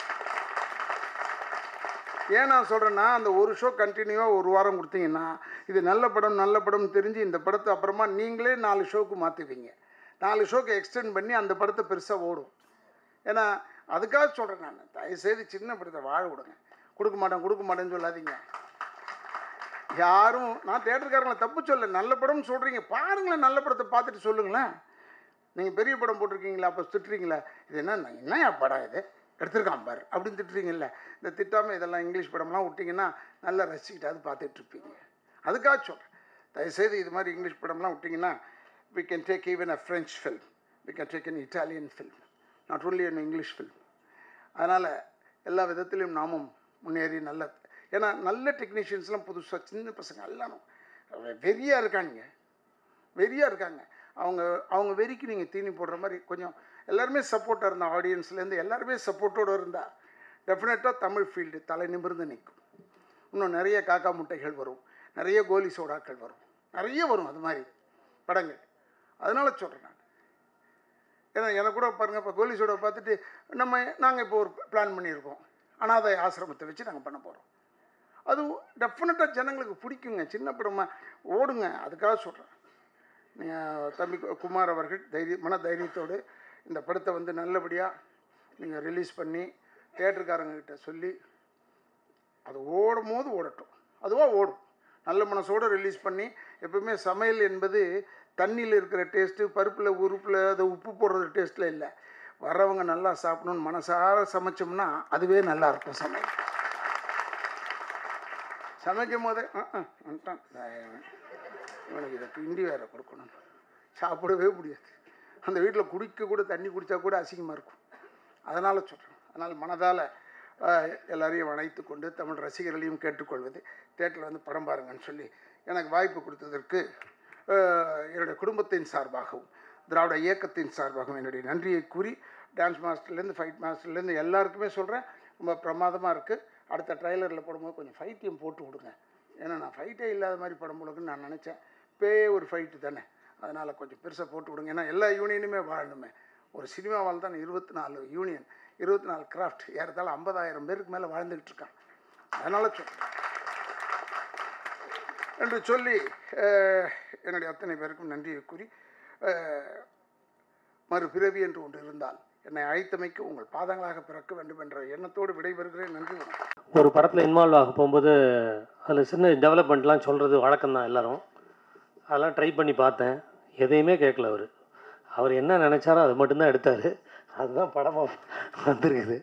ஏன் நான் சொல்கிறேன்னா அந்த ஒரு ஷோ கண்டினியூவாக ஒரு வாரம் கொடுத்தீங்கன்னா இது நல்ல படம் நல்ல படம் தெரிஞ்சு இந்த படத்தை அப்புறமா நீங்களே நாலு ஷோக்கு மாற்றுவீங்க நாலு ஷோக்கு எக்ஸ்டெண்ட் பண்ணி அந்த படத்தை பெருசாக ஓடும் ஏன்னா அதுக்காக சொல்கிறேன் நான் தயவுசெய்து சின்ன படத்தை வாழ விடுங்க கொடுக்க மாட்டேன் கொடுக்க மாட்டேன்னு சொல்லாதீங்க யாரும் நான் தேட்டருக்காரங்களை தப்பு சொல்ல நல்ல படம்னு சொல்கிறீங்க பாருங்களேன் நல்ல படத்தை பார்த்துட்டு சொல்லுங்களேன் நீங்கள் பெரிய படம் போட்டிருக்கீங்களா அப்போ திட்டுறீங்களா இது என்ன என்னையா படம் இது எடுத்திருக்கான் பாரு அப்படின்னு திட்டுறீங்கல்ல இந்த திட்டாமல் இதெல்லாம் இங்கிலீஷ் படம்லாம் விட்டிங்கன்னா நல்லா ரசிக்கிட்டாது பார்த்துட்டு இருப்பீங்க அதுக்காக சொல்கிறேன் தயவுசெய்து இது மாதிரி இங்கிலீஷ் படம்லாம் விட்டிங்கன்னா we can take even a French film we can take an Italian film not only an English film அதனால் எல்லா விதத்திலையும் நாமும் முன்னேறி நல்ல ஏன்னா நல்ல டெக்னீஷியன்ஸ்லாம் புதுசாக சின்ன பசங்க எல்லாரும் வெறியாக இருக்காங்க வெறியாக இருக்காங்க அவங்க அவங்க வெறிக்கு நீங்கள் தீனி போடுற மாதிரி கொஞ்சம் எல்லாருமே சப்போர்ட்டாக இருந்தா ஆடியன்ஸ்லேருந்து எல்லாருமே சப்போர்ட்டோடு இருந்தால் டெஃபினட்டாக தமிழ் ஃபீல்டு தலை நிமிர்ந்து நிற்கும் இன்னும் நிறைய காக்கா முட்டைகள் வரும் நிறைய கோலி சோடாக்கள் வரும் நிறைய வரும் அது மாதிரி படங்கள் அதனால சொல்கிறேன் நான் ஏன்னா எனக்கு கூட பாருங்கள் இப்போ கோலி சோடா பார்த்துட்டு நம்ம நாங்கள் இப்போ ஒரு பிளான் பண்ணியிருக்கோம் அனாதை ஆசிரமத்தை வச்சு நாங்கள் பண்ண போகிறோம் அது டெஃபினட்டாக ஜனங்களுக்கு பிடிக்குங்க சின்ன படமா ஓடுங்க அதுக்காக சொல்கிறேன் நீங்கள் தம்பி கு- குமார் அவர்கள் தைரிய மன தைரியத்தோடு இந்த படத்தை வந்து நல்லபடியாக நீங்கள் ரிலீஸ் பண்ணி தேட்டருக்காரங்கக்கிட்ட சொல்லி அது ஓடும் போது ஓடட்டும் அதுவாக ஓடும் நல்ல மனசோடு ரிலீஸ் பண்ணி எப்பவுமே சமையல் என்பது தண்ணியில் இருக்கிற டேஸ்ட்டு பருப்பில் உறுப்பில் அது உப்பு போடுறது டேஸ்ட்டில் இல்லை வர்றவங்க நல்லா சாப்பிடணும்னு மனசார சமைச்சோம்னா அதுவே நல்லா இருக்கும் சமையல் சமைக்கும் போதே "அஹ், அஹ், வந்துட்டான் இவன். இவனுக்கு இதை கிண்டி வேற கொடுக்கணும் சாப்பிடவே முடியாது அந்த வீட்டில் குடிக்க கூட தண்ணி குடித்தா கூட அசிங்கமாக இருக்கும் அதனால் சொல்கிறேன் அதனால் மனதால் எல்லாரையும் அணைத்து கொண்டு தமிழ் ரசிகர்களையும் கேட்டுக்கொள்வது தேட்டரில் வந்து படம் பாருங்கன்னு சொல்லி எனக்கு வாய்ப்பு கொடுத்ததற்கு அஹ், என்னுடைய குடும்பத்தின் சார்பாகவும் திராவிட இயக்கத்தின் சார்பாகவும் என்னுடைய நன்றியை கூறி டான்ஸ் மாஸ்டர்லேருந்து ஃபைட் மாஸ்டர்லேருந்து எல்லாருக்குமே சொல்கிறேன் ரொம்ப பிரமாதமாக இருக்குது அடுத்த ட்ரைலரில் போடும்போது கொஞ்சம் ஃபைட்டையும் போட்டு விடுங்க ஏன்னா நான் ஃபைட்டே இல்லாத மாதிரி படம் போடுக்குன்னு நான் நினச்சேன் பே ஒரு ஃபைட்டு தானே அதனால் கொஞ்சம் பெருசாக போட்டு விடுங்க ஏன்னா எல்லா யூனியனுமே வாழணுமே ஒரு சினிமாவால் தான் இருபத்தி நாலு யூனியன் இருபத்தி நாலு கிராஃப்ட் ஏறத்தாழ ஐம்பதாயிரம் பேருக்கு மேலே வாழ்ந்துக்கிட்டு இருக்கான் அதனால் சொல்கிறேன் என்று சொல்லி அஹ், என்னுடைய அத்தனை பேருக்கும் நன்றியை கூறி அஹ், மறுபிறவி என்று ஒன்று இருந்தால் என்னை அழைத்தமைக்கு உங்கள் பாதங்களாக பிறக்க வேண்டும் என்ற எண்ணத்தோடு விடைபெறுகிறேன் நன்றி வணக்கம் ஒரு படத்தில் இன்வால்வ் ஆக போகும்போது அதில் சின்ன டெவலப்மெண்ட்லாம் சொல்கிறது வழக்கம் தான் எல்லாரும் அதெல்லாம் ட்ரை பண்ணி பார்த்தேன் எதையுமே கேட்கல அவர் அவர் என்ன நினச்சாரோ அதை மட்டும்தான் எடுத்தார் அதுதான் படமாக வந்திருக்குது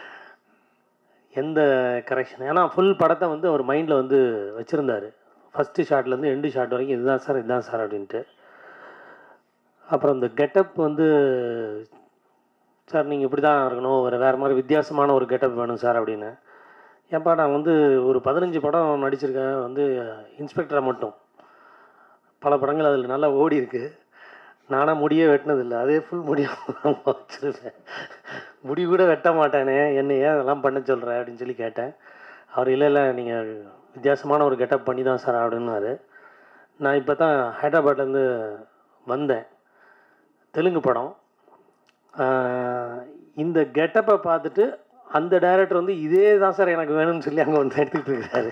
எந்த கரெக்ஷன் ஏன்னா ஃபுல் படத்தை வந்து அவர் மைண்டில் வந்து வச்சுருந்தார் ஃபஸ்ட்டு ஷாட்லேருந்து எண்டு ஷாட் வரைக்கும் இதுதான் சார் இதுதான் சார் அப்படின்ட்டு அப்புறம் இந்த கெட்டப் வந்து சார் நீங்கள் இப்படி தான் இருக்கணும் ஒரு வேறு மாதிரி வித்தியாசமான ஒரு கெட்டப் வேணும் சார் அப்படின்னு ஏன்பா நான் வந்து ஒரு பதினஞ்சு படம் நடிச்சிருக்கேன் வந்து இன்ஸ்பெக்டராக மட்டும் பல படங்கள் அதில் நல்லா ஓடி இருக்கு நானாக முடியே வெட்டினதில்லை அதே ஃபுல் முடியும் வச்சுருப்பேன் முடி கூட வெட்ட மாட்டேனே என்னை ஏன் அதெல்லாம் பண்ண சொல்கிற அப்படின்னு சொல்லி கேட்டேன் அவர் இல்லை இல்லை நீங்கள் வித்தியாசமான ஒரு கெட்டப் பண்ணி தான் சார் அப்படின்னாரு நான் இப்போ தான் ஹைதராபாத்லேருந்து வந்தேன் தெலுங்கு படம் ஆஹ் இந்த கெட்டப்பை பார்த்துட்டு அந்த டைரக்டர் வந்து இதே தான் சார் எனக்கு வேணும்னு சொல்லி அங்கே வந்து எடுத்துக்கிட்டு இருக்கிறாரு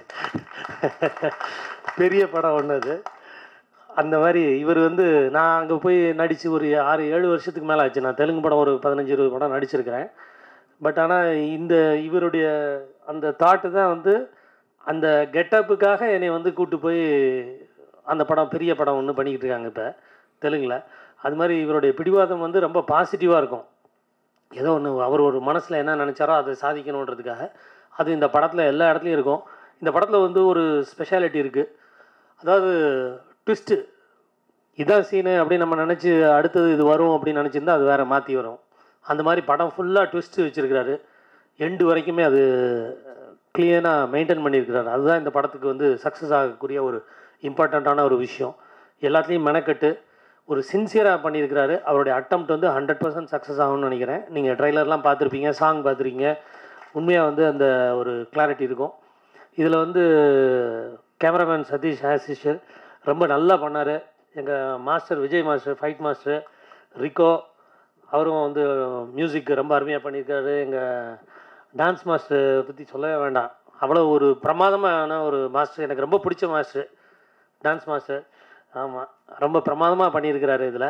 பெரிய படம் ஒன்று அது அந்த மாதிரி இவர் வந்து நான் அங்கே போய் நடித்து ஒரு ஆறு ஏழு வருஷத்துக்கு மேலே ஆச்சு நான் தெலுங்கு படம் ஒரு பதினஞ்சு இருபது படம் நடிச்சிருக்கிறேன் பட் ஆனால் இந்த இவருடைய அந்த தாட்டு தான் வந்து அந்த கெட்டப்புக்காக என்னை வந்து கூட்டு போய் அந்த படம் பெரிய படம் ஒன்று பண்ணிக்கிட்டு இருக்காங்க இப்போ தெலுங்கில் அது மாதிரி இவருடைய பிடிவாதம் வந்து ரொம்ப பாசிட்டிவாக இருக்கும் ஏதோ ஒன்று அவர் ஒரு மனசில் என்ன நினச்சாரோ அதை சாதிக்கணுன்றதுக்காக அது இந்த படத்தில் எல்லா இடத்துலையும் இருக்கும் இந்த படத்தில் வந்து ஒரு ஸ்பெஷாலிட்டி இருக்குது அதாவது ட்விஸ்ட்டு இதான் சீனு அப்படின்னு நம்ம நினச்சி அடுத்தது இது வரும் அப்படின்னு நினச்சிருந்தா அது வேறு மாற்றி வரும் அந்த மாதிரி படம் ஃபுல்லாக ட்விஸ்ட் வச்சுருக்கிறாரு எண்டு வரைக்குமே அது க்ளீனாக மெயின்டைன் பண்ணியிருக்கிறாரு அதுதான் இந்த படத்துக்கு வந்து சக்ஸஸ் ஆகக்கூடிய ஒரு இம்பார்ட்டண்ட்டான ஒரு விஷயம் எல்லாத்துலேயும் மெனக்கட்டு ஒரு சின்சியராக பண்ணியிருக்கிறாரு அவருடைய அட்டம்ப்ட் வந்து ஹண்ட்ரட் பர்சன்ட் சக்ஸஸ் ஆகும்னு நினைக்கிறேன் நீங்கள் ட்ரைலர்லாம் பார்த்துருப்பீங்க சாங் பார்த்துருக்கீங்க உண்மையாக வந்து அந்த ஒரு கிளாரிட்டி இருக்கும் இதில் வந்து கேமராமேன் சதீஷ் ஆசிஷர் ரொம்ப நல்லா பண்ணார் எங்கள் master Vijay master fight master Ricko அவரும் வந்து மியூசிக் ரொம்ப அருமையாக பண்ணியிருக்காரு எங்கள் டான்ஸ் மாஸ்டர் பற்றி சொல்லவே வேண்டாம் அவ்வளோ ஒரு பிரமாதமான ஒரு மாஸ்டர் எனக்கு ரொம்ப பிடிச்ச மாஸ்டர் டான்ஸ் மாஸ்டர் ஆமாம் ரொம்ப பிரமாதமாக பண்ணியிருக்கிறாரு இதில்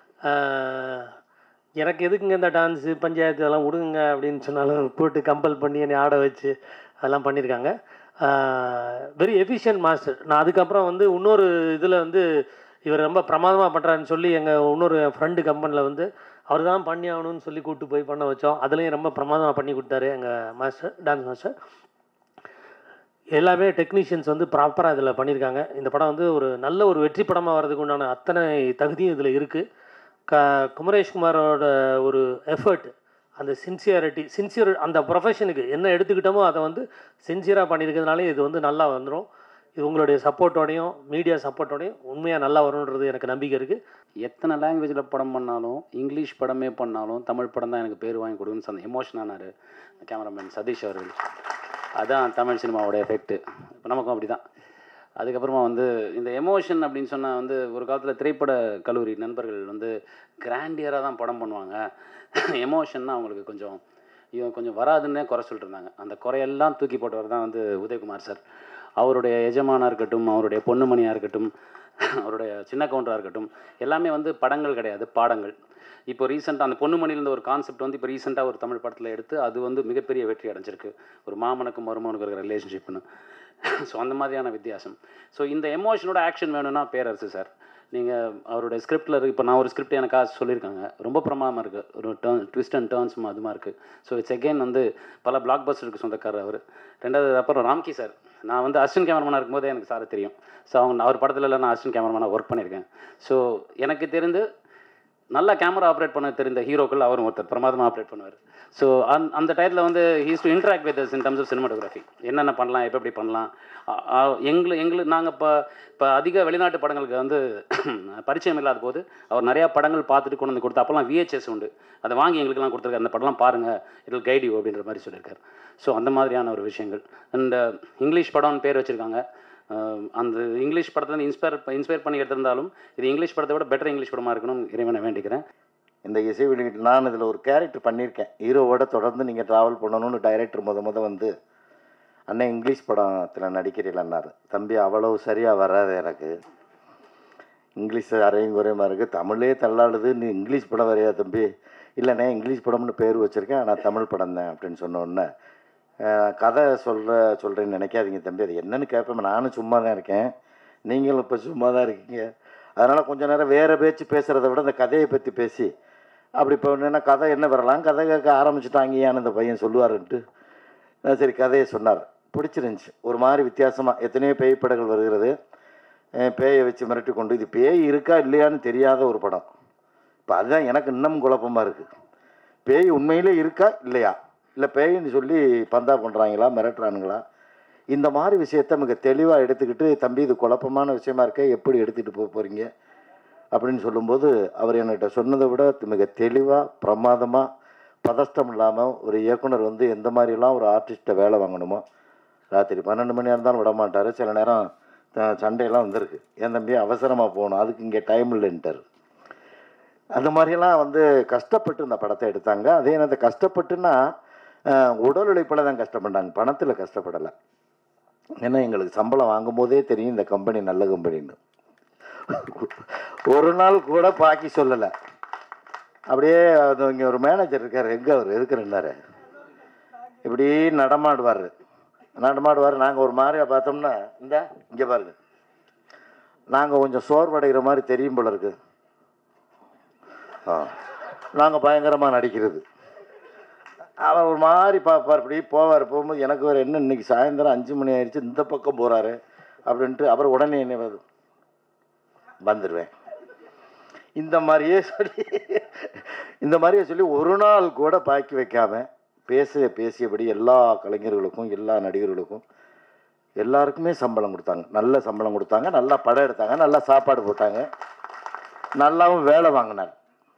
எனக்கு எதுக்குங்க இந்த டான்ஸு பஞ்சாயத்து இதெல்லாம் விடுங்க அப்படின்னு சொன்னாலும் போட்டு கம்பல் பண்ணி என்னை ஆட வச்சு அதெல்லாம் பண்ணியிருக்காங்க வெரி எஃபிஷியன்ட் மாஸ்டர் நான் அதுக்கப்புறம் வந்து இன்னொரு இதில் வந்து இவர் ரொம்ப பிரமாதமாக பண்ணுறாருன்னு சொல்லி எங்கள் இன்னொரு என் ஃப்ரெண்டு கம்பெனியில் வந்து அவர் தான் பண்ணி ஆகணும்னு சொல்லி கூப்பிட்டு போய் பண்ண வச்சோம் அதுலேயும் ரொம்ப பிரமாதமாக பண்ணி கொடுத்தாரு எங்கள் மாஸ்டர் டான்ஸ் மாஸ்டர் எல்லாமே டெக்னீஷியன்ஸ் வந்து ப்ராப்பராக இதில் பண்ணியிருக்காங்க இந்த படம் வந்து ஒரு நல்ல ஒரு வெற்றி படமாக வர்றதுக்கு உண்டான அத்தனை தகுதியும் இதில் இருக்குது க குமரேஷ்குமாரோட ஒரு எஃபர்ட் அந்த சின்சியாரிட்டி சின்சியர் அந்த ப்ரொஃபஷனுக்கு என்ன எடுத்துக்கிட்டோமோ அதை வந்து சின்சியராக பண்ணியிருக்கிறதுனாலே இது வந்து நல்லா வந்துடும் இது உங்களுடைய சப்போர்ட்டோடையும் மீடியா சப்போர்ட்டோடையும் உண்மையாக நல்லா வரும்ன்றது எனக்கு நம்பிக்கை இருக்குது எத்தனை லாங்குவேஜில் படம் பண்ணாலும் இங்கிலீஷ் படமே பண்ணாலும் தமிழ் படம் தான் எனக்கு பேர் வாங்கி கொடுக்குன்னு சொன்ன எமோஷன் ஆனார் கேமராமேன் சதீஷ் அவர்கள் அதான் தமிழ் சினிமாவோட எஃபெக்ட்டு இப்போ நமக்கும் அப்படி தான் அதுக்கப்புறமா வந்து இந்த எமோஷன் அப்படின்னு சொன்னால் வந்து ஒரு காலத்தில் திரைப்பட கல்லூரி நண்பர்கள் வந்து கிராண்டியராக தான் படம் பண்ணுவாங்க எமோஷன்னா அவங்களுக்கு கொஞ்சம் இவன் கொஞ்சம் வராதுன்னே குறை சொல்லிட்டு இருந்தாங்க அந்த குறையெல்லாம் தூக்கி போட்டவர் தான் வந்து உதயகுமார் சார் அவருடைய எஜமானாக இருக்கட்டும் அவருடைய பொண்ணுமணியாக இருக்கட்டும் அவருடைய சின்ன கவுண்டராக இருக்கட்டும் எல்லாமே வந்து படங்கள் கிடையாது பாடங்கள் இப்போ ரீசெண்டாக அந்த பொண்ணுமணிலேருந்து ஒரு கான்செப்ட் வந்து இப்போ ரீசெண்டாக ஒரு தமிழ் படத்தில் எடுத்து அது வந்து மிகப்பெரிய வெற்றி அடைஞ்சிருக்கு ஒரு மாமனுக்கும் மருமனுக்கும் இருக்கிற ரிலேஷன்ஷிப்னு ஸோ அந்த மாதிரியான வித்தியாசம் ஸோ இந்த எமோஷனோட ஆக்ஷன் வேணும்னா பேரரசு சார் நீங்கள் அவருடைய ஸ்கிரிப்டில் இருக்கு இப்போ நான் ஒரு ஸ்கிரிப்ட் எனக்காக சொல்லியிருக்காங்க ரொம்ப பிரமாதமாக இருக்குது ஒரு டேர்ன் ட்விஸ்ட் அண்ட் டேர்ன்ஸும் அதுமா இருக்குது ஸோ இட்ஸ் அகெயின் வந்து பல பிளாக் பஸ்டருக்கு சொந்தக்காரர் அவர் ரெண்டாவது அப்புறம் ராம்கி சார் நான் வந்து அசிஸ்டன்ட் கேமராமேனாக இருக்கும்போதே எனக்கு சாரை தெரியும் ஸோ அவங்க அவர் படத்துல எல்லாம் நான் அசிஸ்டன்ட் கேமராமேனாக ஒர்க் பண்ணியிருக்கேன் ஸோ எனக்கு தெரிந்து நல்லா கேமரா ஆப்ரேட் பண்ண தெரிந்த ஹீரோக்கள் அவரும் ஒருத்தர் பிரமாதமாக ஆப்ரேட் பண்ணுவார் ஸோ அந் அந்த டயத்தில் வந்து he's to interact with in terms of cinematography என்னென்ன பண்ணலாம் எப்போ எப்படி பண்ணலாம் எங்களை எங்களுக்கு நாங்கள் இப்போ இப்போ அதிக வெளிநாட்டு படங்களுக்கு வந்து பரிச்சயம் இல்லாத போது அவர் நிறையா படங்கள் பார்த்துட்டு கொண்டு வந்து கொடுத்து அப்போல்லாம் விஹெச்எஸ் உண்டு அதை வாங்கி எங்களுக்கெல்லாம் கொடுத்துருக்காரு அந்த படம்லாம் பாருங்கள் இதில் கைட் யூ அப்படின்ற மாதிரி சொல்லியிருக்காரு ஸோ அந்த மாதிரியான ஒரு விஷயங்கள் அண்ட் இங்கிலீஷ் படம்னு பேர் வச்சுருக்காங்க அஹ் அந்த இங்கிலீஷ் படத்தில் இன்ஸ்பயர் இன்ஸ்பயர் பண்ணி எடுத்திருந்தாலும் இது இங்கிலீஷ் படத்தை விட பெட்டர் இங்கிலீஷ் படமாக இருக்கணும் இறைவனை வேண்டிக்கிறேன் இந்த இசை வெளியீட்டு நான் இதில் ஒரு கேரக்டர் பண்ணியிருக்கேன் ஹீரோவோட தொடர்ந்து நீங்கள் ட்ராவல் பண்ணணும்னு டைரக்டர் முத முத வந்து அண்ணன் இங்கிலீஷ் படத்தில் நடிக்கிறீங்களன்னாரு தம்பி அவ்வளவு சரியாக வராது எனக்கு இங்கிலீஷ் அரையும் குறையுமா இருக்குது தமிழே தள்ளாடுது நீ இங்கிலீஷ் படம் வரையா தம்பி இல்லைண்ணே இங்கிலீஷ் படம்னு பேர் வச்சுருக்கேன் ஆனால் தமிழ் படம் தான் அப்படின்னு சொன்ன உடனே அஹ், கதை சொல்கிற சொல்கிறேன்னு நினைக்காதீங்க தம்பி அது என்னன்னு கேட்பேன் நானும் சும்மா தான் இருக்கேன் நீங்களும் இப்போ சும்மா தான் இருக்கீங்க அதனால் கொஞ்ச நேரம் வேறு பேச்சு பேசுகிறத விட இந்த கதையை பற்றி பேசி அப்படி இப்போ என்னென்னா கதை என்ன வரலாம் கதை கேட்க ஆரம்பிச்சுட்டாங்கயான்னு இந்த பையன் சொல்லுவாருன்ட்டு நான் சரி கதையை சொன்னார் பிடிச்சிருந்துச்சி ஒரு மாதிரி வித்தியாசமாக எத்தனையோ பேய் படங்கள் வருகிறது அஹ் பேயை வச்சு மிரட்டி கொண்டு இது பேய் இருக்கா இல்லையான்னு தெரியாத ஒரு படம் இப்போ அதுதான் எனக்கு இன்னும் குழப்பமாக இருக்குது பேய் உண்மையிலே இருக்கா இல்லையா இல்லை பேயின்னு சொல்லி பந்தா பண்ணுறாங்களா மிரட்டுறானுங்களா இந்த மாதிரி விஷயத்த மிக தெளிவாக எடுத்துக்கிட்டு தம்பி இது குழப்பமான விஷயமா இருக்க எப்படி எடுத்துகிட்டு போக போகிறீங்க அப்படின்னு சொல்லும்போது அவர் என்கிட்ட சொன்னதை விட மிக தெளிவாக பிரமாதமாக பதஷ்டம் இல்லாமல் ஒரு இயக்குனர் வந்து எந்த மாதிரிலாம் ஒரு ஆர்டிஸ்ட்டை வேலை வாங்கணுமோ ராத்திரி பன்னெண்டு மணியாக இருந்தாலும் விட மாட்டார் சில நேரம் த- சண்டையெல்லாம் வந்திருக்கு என் தம்பி அவசரமாக போகணும் அதுக்கு இங்கே டைம் இல்லைன்ட்டார் அந்த மாதிரியெல்லாம் வந்து கஷ்டப்பட்டு இந்த படத்தை எடுத்தாங்க அதே நேரத்தில் கஷ்டப்பட்டுன்னா அஹ், உடல் உழைப்பில் தான் கஷ்டப்பட்டாங்க பணத்தில் கஷ்டப்படலை ஏன்னா எங்களுக்கு சம்பளம் வாங்கும் போதே தெரியும் இந்த கம்பெனி நல்ல கம்பெனின்னு ஒரு நாள் கூட பாக்கி சொல்லலை அப்படியே அது இங்கே ஒரு மேனேஜர் இருக்கார் எங்கே அவர் எதுக்குறாரு இப்படி நடமாடுவார் நடமாடுவார் நாங்கள் ஒரு மாதிரியா பார்த்தோம்னா இந்த இங்கே பாருங்க நாங்கள் கொஞ்சம் சோர்வடைகிற மாதிரி தெரியும் போல இருக்கு ஆ நாங்கள் பயங்கரமாக நடிக்கிறது அவர் ஒரு மாதிரி பார்ப்பார் இப்படி போவார் போகும்போது எனக்கு வேறு என்ன இன்னைக்கு சாயந்தரம் அஞ்சு மணி ஆயிடுச்சு இந்த பக்கம் போகிறாரு அப்படின்ட்டு அவர் உடனே என்ன வருது வந்துடுவேன் இந்த மாதிரியே சொல்லி இந்த மாதிரியே சொல்லி ஒரு நாள் கூட பாக்கி வைக்காம பேச பேசியபடி எல்லா கலைஞர்களுக்கும் எல்லா நடிகர்களுக்கும் எல்லாருக்குமே சம்பளம் கொடுத்தாங்க நல்ல சம்பளம் கொடுத்தாங்க நல்லா படம் எடுத்தாங்க நல்லா சாப்பாடு போட்டாங்க நல்லாவும் வேலை வாங்கினார்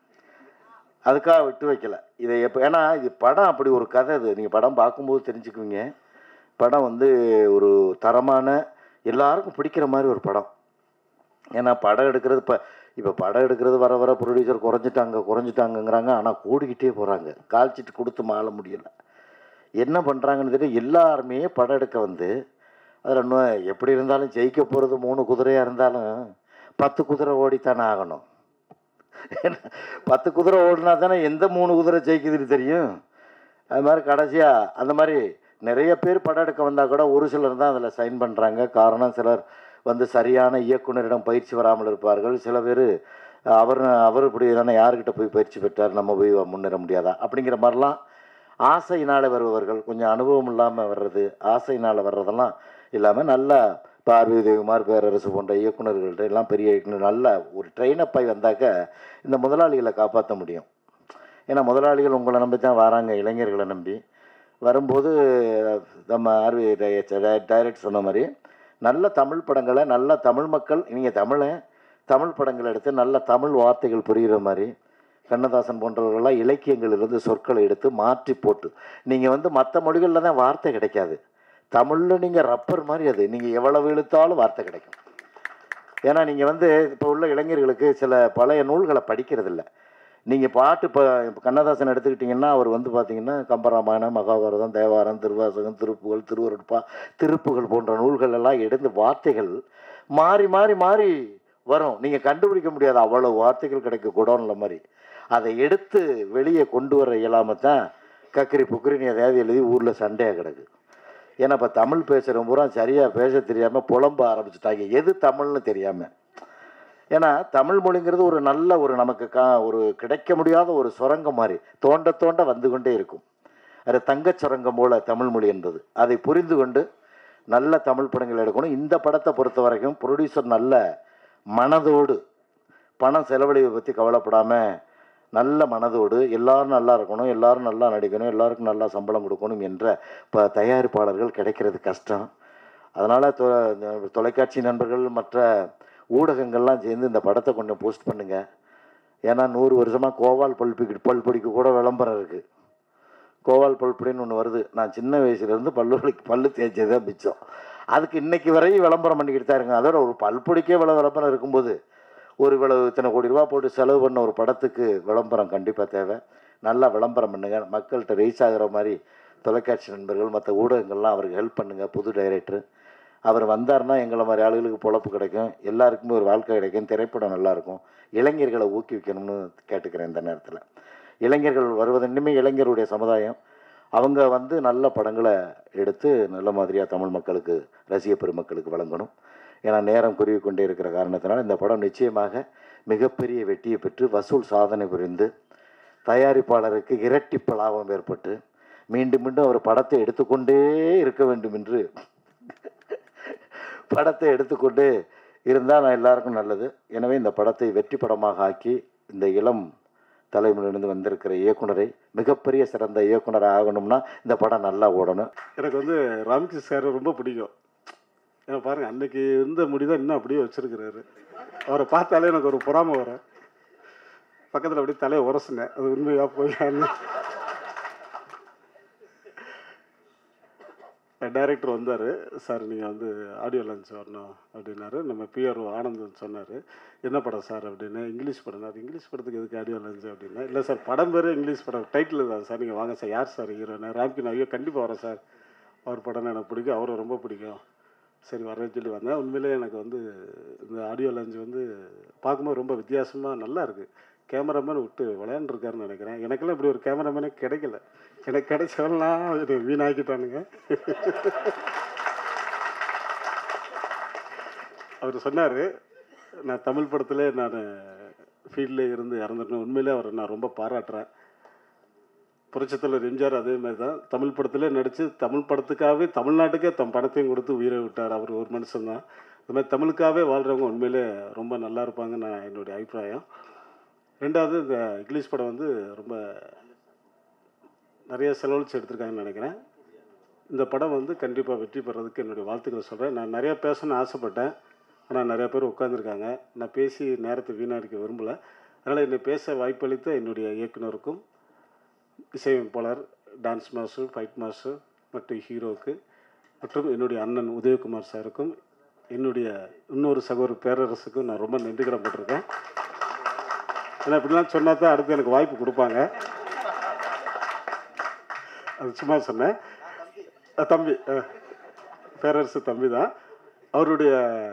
அதுக்காக விட்டு வைக்கல இதை எப்போ ஏன்னா இது படம் அப்படி ஒரு கதை இது நீங்கள் படம் பார்க்கும்போது தெரிஞ்சுக்குவீங்க படம் வந்து ஒரு தரமான எல்லாருக்கும் பிடிக்கிற மாதிரி ஒரு படம் ஏன்னா படம் எடுக்கிறது இப்போ இப்போ படம் எடுக்கிறது வர வர ப்ரொடியூசர் குறைஞ்சிட்டாங்க குறைஞ்சிட்டாங்கங்கிறாங்க ஆனால் கூடிக்கிட்டே போகிறாங்க கால்ச்சிட்டு கொடுத்து மாள முடியல என்ன பண்ணுறாங்கன்னு தெரியல எல்லாருமே படம் எடுக்க வந்து அதில் இன்னும் எப்படி இருந்தாலும் ஜெயிக்க போகிறது மூணு குதிரையாக இருந்தாலும் பத்து குதிரை ஓடித்தானே ஆகணும் ஏன்னா, பத்து குதிரை ஓடினா தானே எந்த மூணு குதிரை ஜெயிக்குதுன்னு தெரியும் அது மாதிரி கடைசியாக அந்த மாதிரி நிறைய பேர் படம் எடுக்க வந்தால் கூட ஒரு சிலர் தான் அதில் சைன் பண்ணுறாங்க காரணம் சிலர் வந்து சரியான இயக்குனரிடம் பயிற்சி வராமல் இருப்பார்கள் சில பேர் அவர் அவர் இப்படி தானே யாருக்கிட்ட போய் பயிற்சி பெற்றார் நம்ம போய் முன்னேற முடியாதா அப்படிங்கிற மாதிரிலாம் ஆசையினால் வருபவர்கள் கொஞ்சம் அனுபவம் இல்லாமல் வர்றது ஆசையினால் வர்றதெல்லாம் இல்லாமல் நல்லா பார்வதி தேவிமார் பேரரசு போன்ற இயக்குனர்கள்ட்ட எல்லாம் பெரிய இயக்குனர் நல்ல ஒரு ட்ரெயினப் ஆகி வந்தாக்க இந்த முதலாளிகளை காப்பாற்ற முடியும் ஏன்னா முதலாளிகள் உங்களை நம்பி தான் வராங்க இளைஞர்களை நம்பி வரும்போது நம்ம ஆர்வி டைரக்ட் சொன்ன மாதிரி நல்ல தமிழ் படங்களை நல்ல தமிழ் மக்கள் நீங்கள் தமிழை தமிழ் படங்கள் எடுத்து நல்ல தமிழ் வார்த்தைகள் புரிகிற மாதிரி கண்ணதாசன் போன்றவர்கள்லாம் இலக்கியங்களிலிருந்து சொற்களை எடுத்து மாற்றி போட்டு நீங்கள் வந்து மற்ற மொழிகளில் தான் வார்த்தை கிடைக்காது தமிழில் நீங்கள் ரப்பர் மாதிரி அது நீங்கள் எவ்வளவு இழுத்தாலும் வார்த்தை கிடைக்கும் ஏன்னா நீங்கள் வந்து இப்போ உள்ள இளைஞர்களுக்கு சில பழைய நூல்களை படிக்கிறதில்ல நீங்கள் பாட்டு இப்போ இப்போ கண்ணதாசன் எடுத்துக்கிட்டிங்கன்னா அவர் வந்து பார்த்தீங்கன்னா கம்பராமாயணம் மகாபாரதம் தேவாரம் திருவாசகம் திருப்புகழ் திருவருட்பா திருப்புகள் போன்ற நூல்கள் எல்லாம் எடுத்து வார்த்தைகள் மாறி மாறி மாறி வரும் நீங்கள் கண்டுபிடிக்க முடியாது அவ்வளோ வார்த்தைகள் கிடைக்க குடோன்ல மாதிரி அதை எடுத்து வெளியே கொண்டு வர இயலாமல் தான் கக்கரி புக்கரினி எதையாவது எழுதி ஊரில் சண்டையாக கிடக்கு ஏன்னா இப்போ தமிழ் பேசுகிற பூரா சரியாக பேச தெரியாமல் புலம்ப ஆரம்பிச்சிட்டாங்க எது தமிழ்னு தெரியாமல் ஏன்னா தமிழ் மொழிங்கிறது ஒரு நல்ல ஒரு நமக்கு கா ஒரு கிடைக்க முடியாத ஒரு சுரங்கம் மாதிரி தோண்ட தோண்ட வந்து கொண்டே இருக்கும் அது தங்கச் சுரங்கம் போல தமிழ் மொழி என்பது அதை புரிந்து கொண்டு நல்ல தமிழ் படங்கள் எடுக்கணும் இந்த படத்தை பொறுத்த வரைக்கும் ப்ரொடியூசர் நல்ல மனதோடு பணம் செலவழிவை பற்றி கவலைப்படாமல் நல்ல மனதோடு எல்லாரும் நல்லா இருக்கணும் எல்லாரும் நல்லா நடிக்கணும் எல்லாருக்கும் நல்லா சம்பளம் கொடுக்கணும் என்ற இப்போ தயாரிப்பாளர்கள் கிடைக்கிறது கஷ்டம் அதனால் தொ தொலைக்காட்சி நண்பர்கள் மற்ற ஊடகங்கள்லாம் சேர்ந்து இந்த படத்தை கொஞ்சம் போஸ்ட் பண்ணுங்க ஏன்னா நூறு வருஷமாக கோவால் பல்பிக்கு பல்பொடிக்கு கூட விளம்பரம் இருக்குது கோவால் பல்பொடின்னு ஒன்று வருது நான் சின்ன வயசுலேருந்து பல்லு வலிக்கு பல்லு தேய்ச்சதே மிச்சம் அதுக்கு இன்னைக்கு வரையும் விளம்பரம் பண்ணிக்கிட்டு தான் இருங்க அதோட ஒரு பல்பொடிக்கே இவ்வளோ விளம்பரம் இருக்கும்போது ஒரு இவ்வளவு இத்தனை கோடி ரூபா போட்டு செலவு பண்ண ஒரு படத்துக்கு விளம்பரம் கண்டிப்பாக தேவை நல்லா விளம்பரம் பண்ணுங்க மக்கள்கிட்ட ரீச் ஆகுற மாதிரி தொலைக்காட்சி நண்பர்கள் மற்ற ஊடகங்கள்லாம் அவருக்கு ஹெல்ப் பண்ணுங்கள் புது டைரக்டர் அவர் வந்தார்னா எங்களை மாதிரி ஆளுகளுக்கு பொழப்பு கிடைக்கும் எல்லாருக்குமே ஒரு வாழ்க்கை கிடைக்கும் திரைப்படம் நல்லாயிருக்கும் இளைஞர்களை ஊக்குவிக்கணும்னு கேட்டுக்கிறேன் இந்த நேரத்தில் இளைஞர்கள் வருவது இனிமேல் இளைஞருடைய சமுதாயம் அவங்க வந்து நல்ல படங்களை எடுத்து நல்ல மாதிரியாக தமிழ் மக்களுக்கு ரசிக பெருமக்களுக்கு வழங்கணும் ஏன்னா நேரம் குறுகி கொண்டே இருக்கிற காரணத்தினால் இந்த படம் நிச்சயமாக மிகப்பெரிய வெற்றியை பெற்று வசூல் சாதனை புரிந்து தயாரிப்பாளருக்கு இரட்டிப்பு லாபம் ஏற்பட்டு மீண்டும் மீண்டும் அவர் படத்தை எடுத்துக்கொண்டே இருக்க வேண்டும் என்று படத்தை எடுத்துக்கொண்டு இருந்தால் நான் எல்லாருக்கும் நல்லது எனவே இந்த படத்தை வெற்றி படமாக ஆக்கி இந்த இளம் தலைமுறையிலிருந்து வந்திருக்கிற இயக்குனரை மிகப்பெரிய சிறந்த இயக்குனர் ஆகணும்னா இந்த படம் நல்லா ஓடணும் எனக்கு வந்து ராம்கிருஷ்ண சார் ரொம்ப பிடிக்கும் ஏன்னா பாருங்க அன்னைக்கு இருந்த முடி தான் இன்னும் அப்படியே வச்சிருக்கிறாரு அவரை பார்த்தாலே எனக்கு ஒரு பொறாமை வர பக்கத்தில் அப்படியே தலையை உரசுனேன் அது உண்மையாக போய் டைரக்டர் வந்தார் சார் நீங்கள் வந்து ஆடியோ லான்ச் வரணும் அப்படின்னாரு நம்ம பிஆர்ஓ ஆனந்த் சொன்னார் என்ன படம் சார் அப்படின்னு இங்கிலீஷ் படம் அது இங்கிலீஷ் படத்துக்கு எதுக்கு ஆடியோ லான்ச் அப்படின்னா இல்லை சார் படம் பேர் இங்கிலீஷ் படம் டைட்டில் தான் சார் நீங்கள் வாங்க சார் யார் சார் ஹீரோன்னு ராம்கின் ஐயோ கண்டிப்பாக வரேன் சார் அவர் படம் எனக்கு பிடிக்கும் அவரை ரொம்ப பிடிக்கும் சரி வரேன்னு சொல்லி வந்தேன் உண்மையிலேயே எனக்கு வந்து இந்த ஆடியோ லான்ச் வந்து பார்க்கும்போது ரொம்ப வித்தியாசமாக நல்லா இருக்குது கேமராமேன் விட்டு விளையாண்டுருக்காருன்னு நினைக்கிறேன் எனக்கெல்லாம் இப்படி ஒரு கேமராமேனே கிடைக்கல எனக்கு கிடைச்சவெல்லாம் இது வீணாக்கிட்டானுங்க அவர் சொன்னார் நான் தமிழ் படத்தில் நான் ஃபீல்டில் இருந்து இறந்துட்டேன் உண்மையிலே அவரை நான் ரொம்ப பாராட்டுறேன் புரட்சித்தலைவர் எம்ஜிஆர் அதே மாதிரி தான் தமிழ் படத்திலே நடித்து தமிழ் படத்துக்காகவே தமிழ்நாட்டுக்கே தம் பணத்தையும் கொடுத்து உயிரை விட்டார் அவர் ஒரு மனுஷன் தான் இந்த மாதிரி தமிழுக்காகவே வாழ்கிறவங்க உண்மையிலே ரொம்ப நல்லா இருப்பாங்க நான் என்னுடைய அபிப்பிராயம் ரெண்டாவது இந்த இங்கிலீஷ் படம் வந்து ரொம்ப நிறைய செலவழித்து எடுத்திருக்காங்கன்னு நினைக்கிறேன் இந்த படம் வந்து கண்டிப்பாக வெற்றி பெறதுக்கு என்னுடைய வாழ்த்துக்களை சொல்கிறேன் நான் நிறையா பேசணும்னு ஆசைப்பட்டேன் ஆனால் நிறையா பேர் உட்காந்துருக்காங்க நான் பேசி நேரத்தை வீணடிக்க விரும்பலை அதனால் என்னை பேச வாய்ப்பளித்த என்னுடைய இயக்குனருக்கும் இசையமைப்பாளர் டான்ஸ் மாஸ்டர் ஃபைட் மாஸ்டர் மற்றும் ஹீரோவுக்கு மற்றும் என்னுடைய அண்ணன் உதயகுமார் சாருக்கும் என்னுடைய இன்னொரு சகோதரர் பேரரசுக்கும் நான் ரொம்ப நன்றி கடன்பட்டிருக்கேன் ஏன்னா இப்படிலாம் சொன்னா தான் அடுத்து எனக்கு வாய்ப்பு கொடுப்பாங்க அது சும்மா சொன்னேன் அஹ் தம்பி அஹ் பேரரசு தம்பி தான் அவருடைய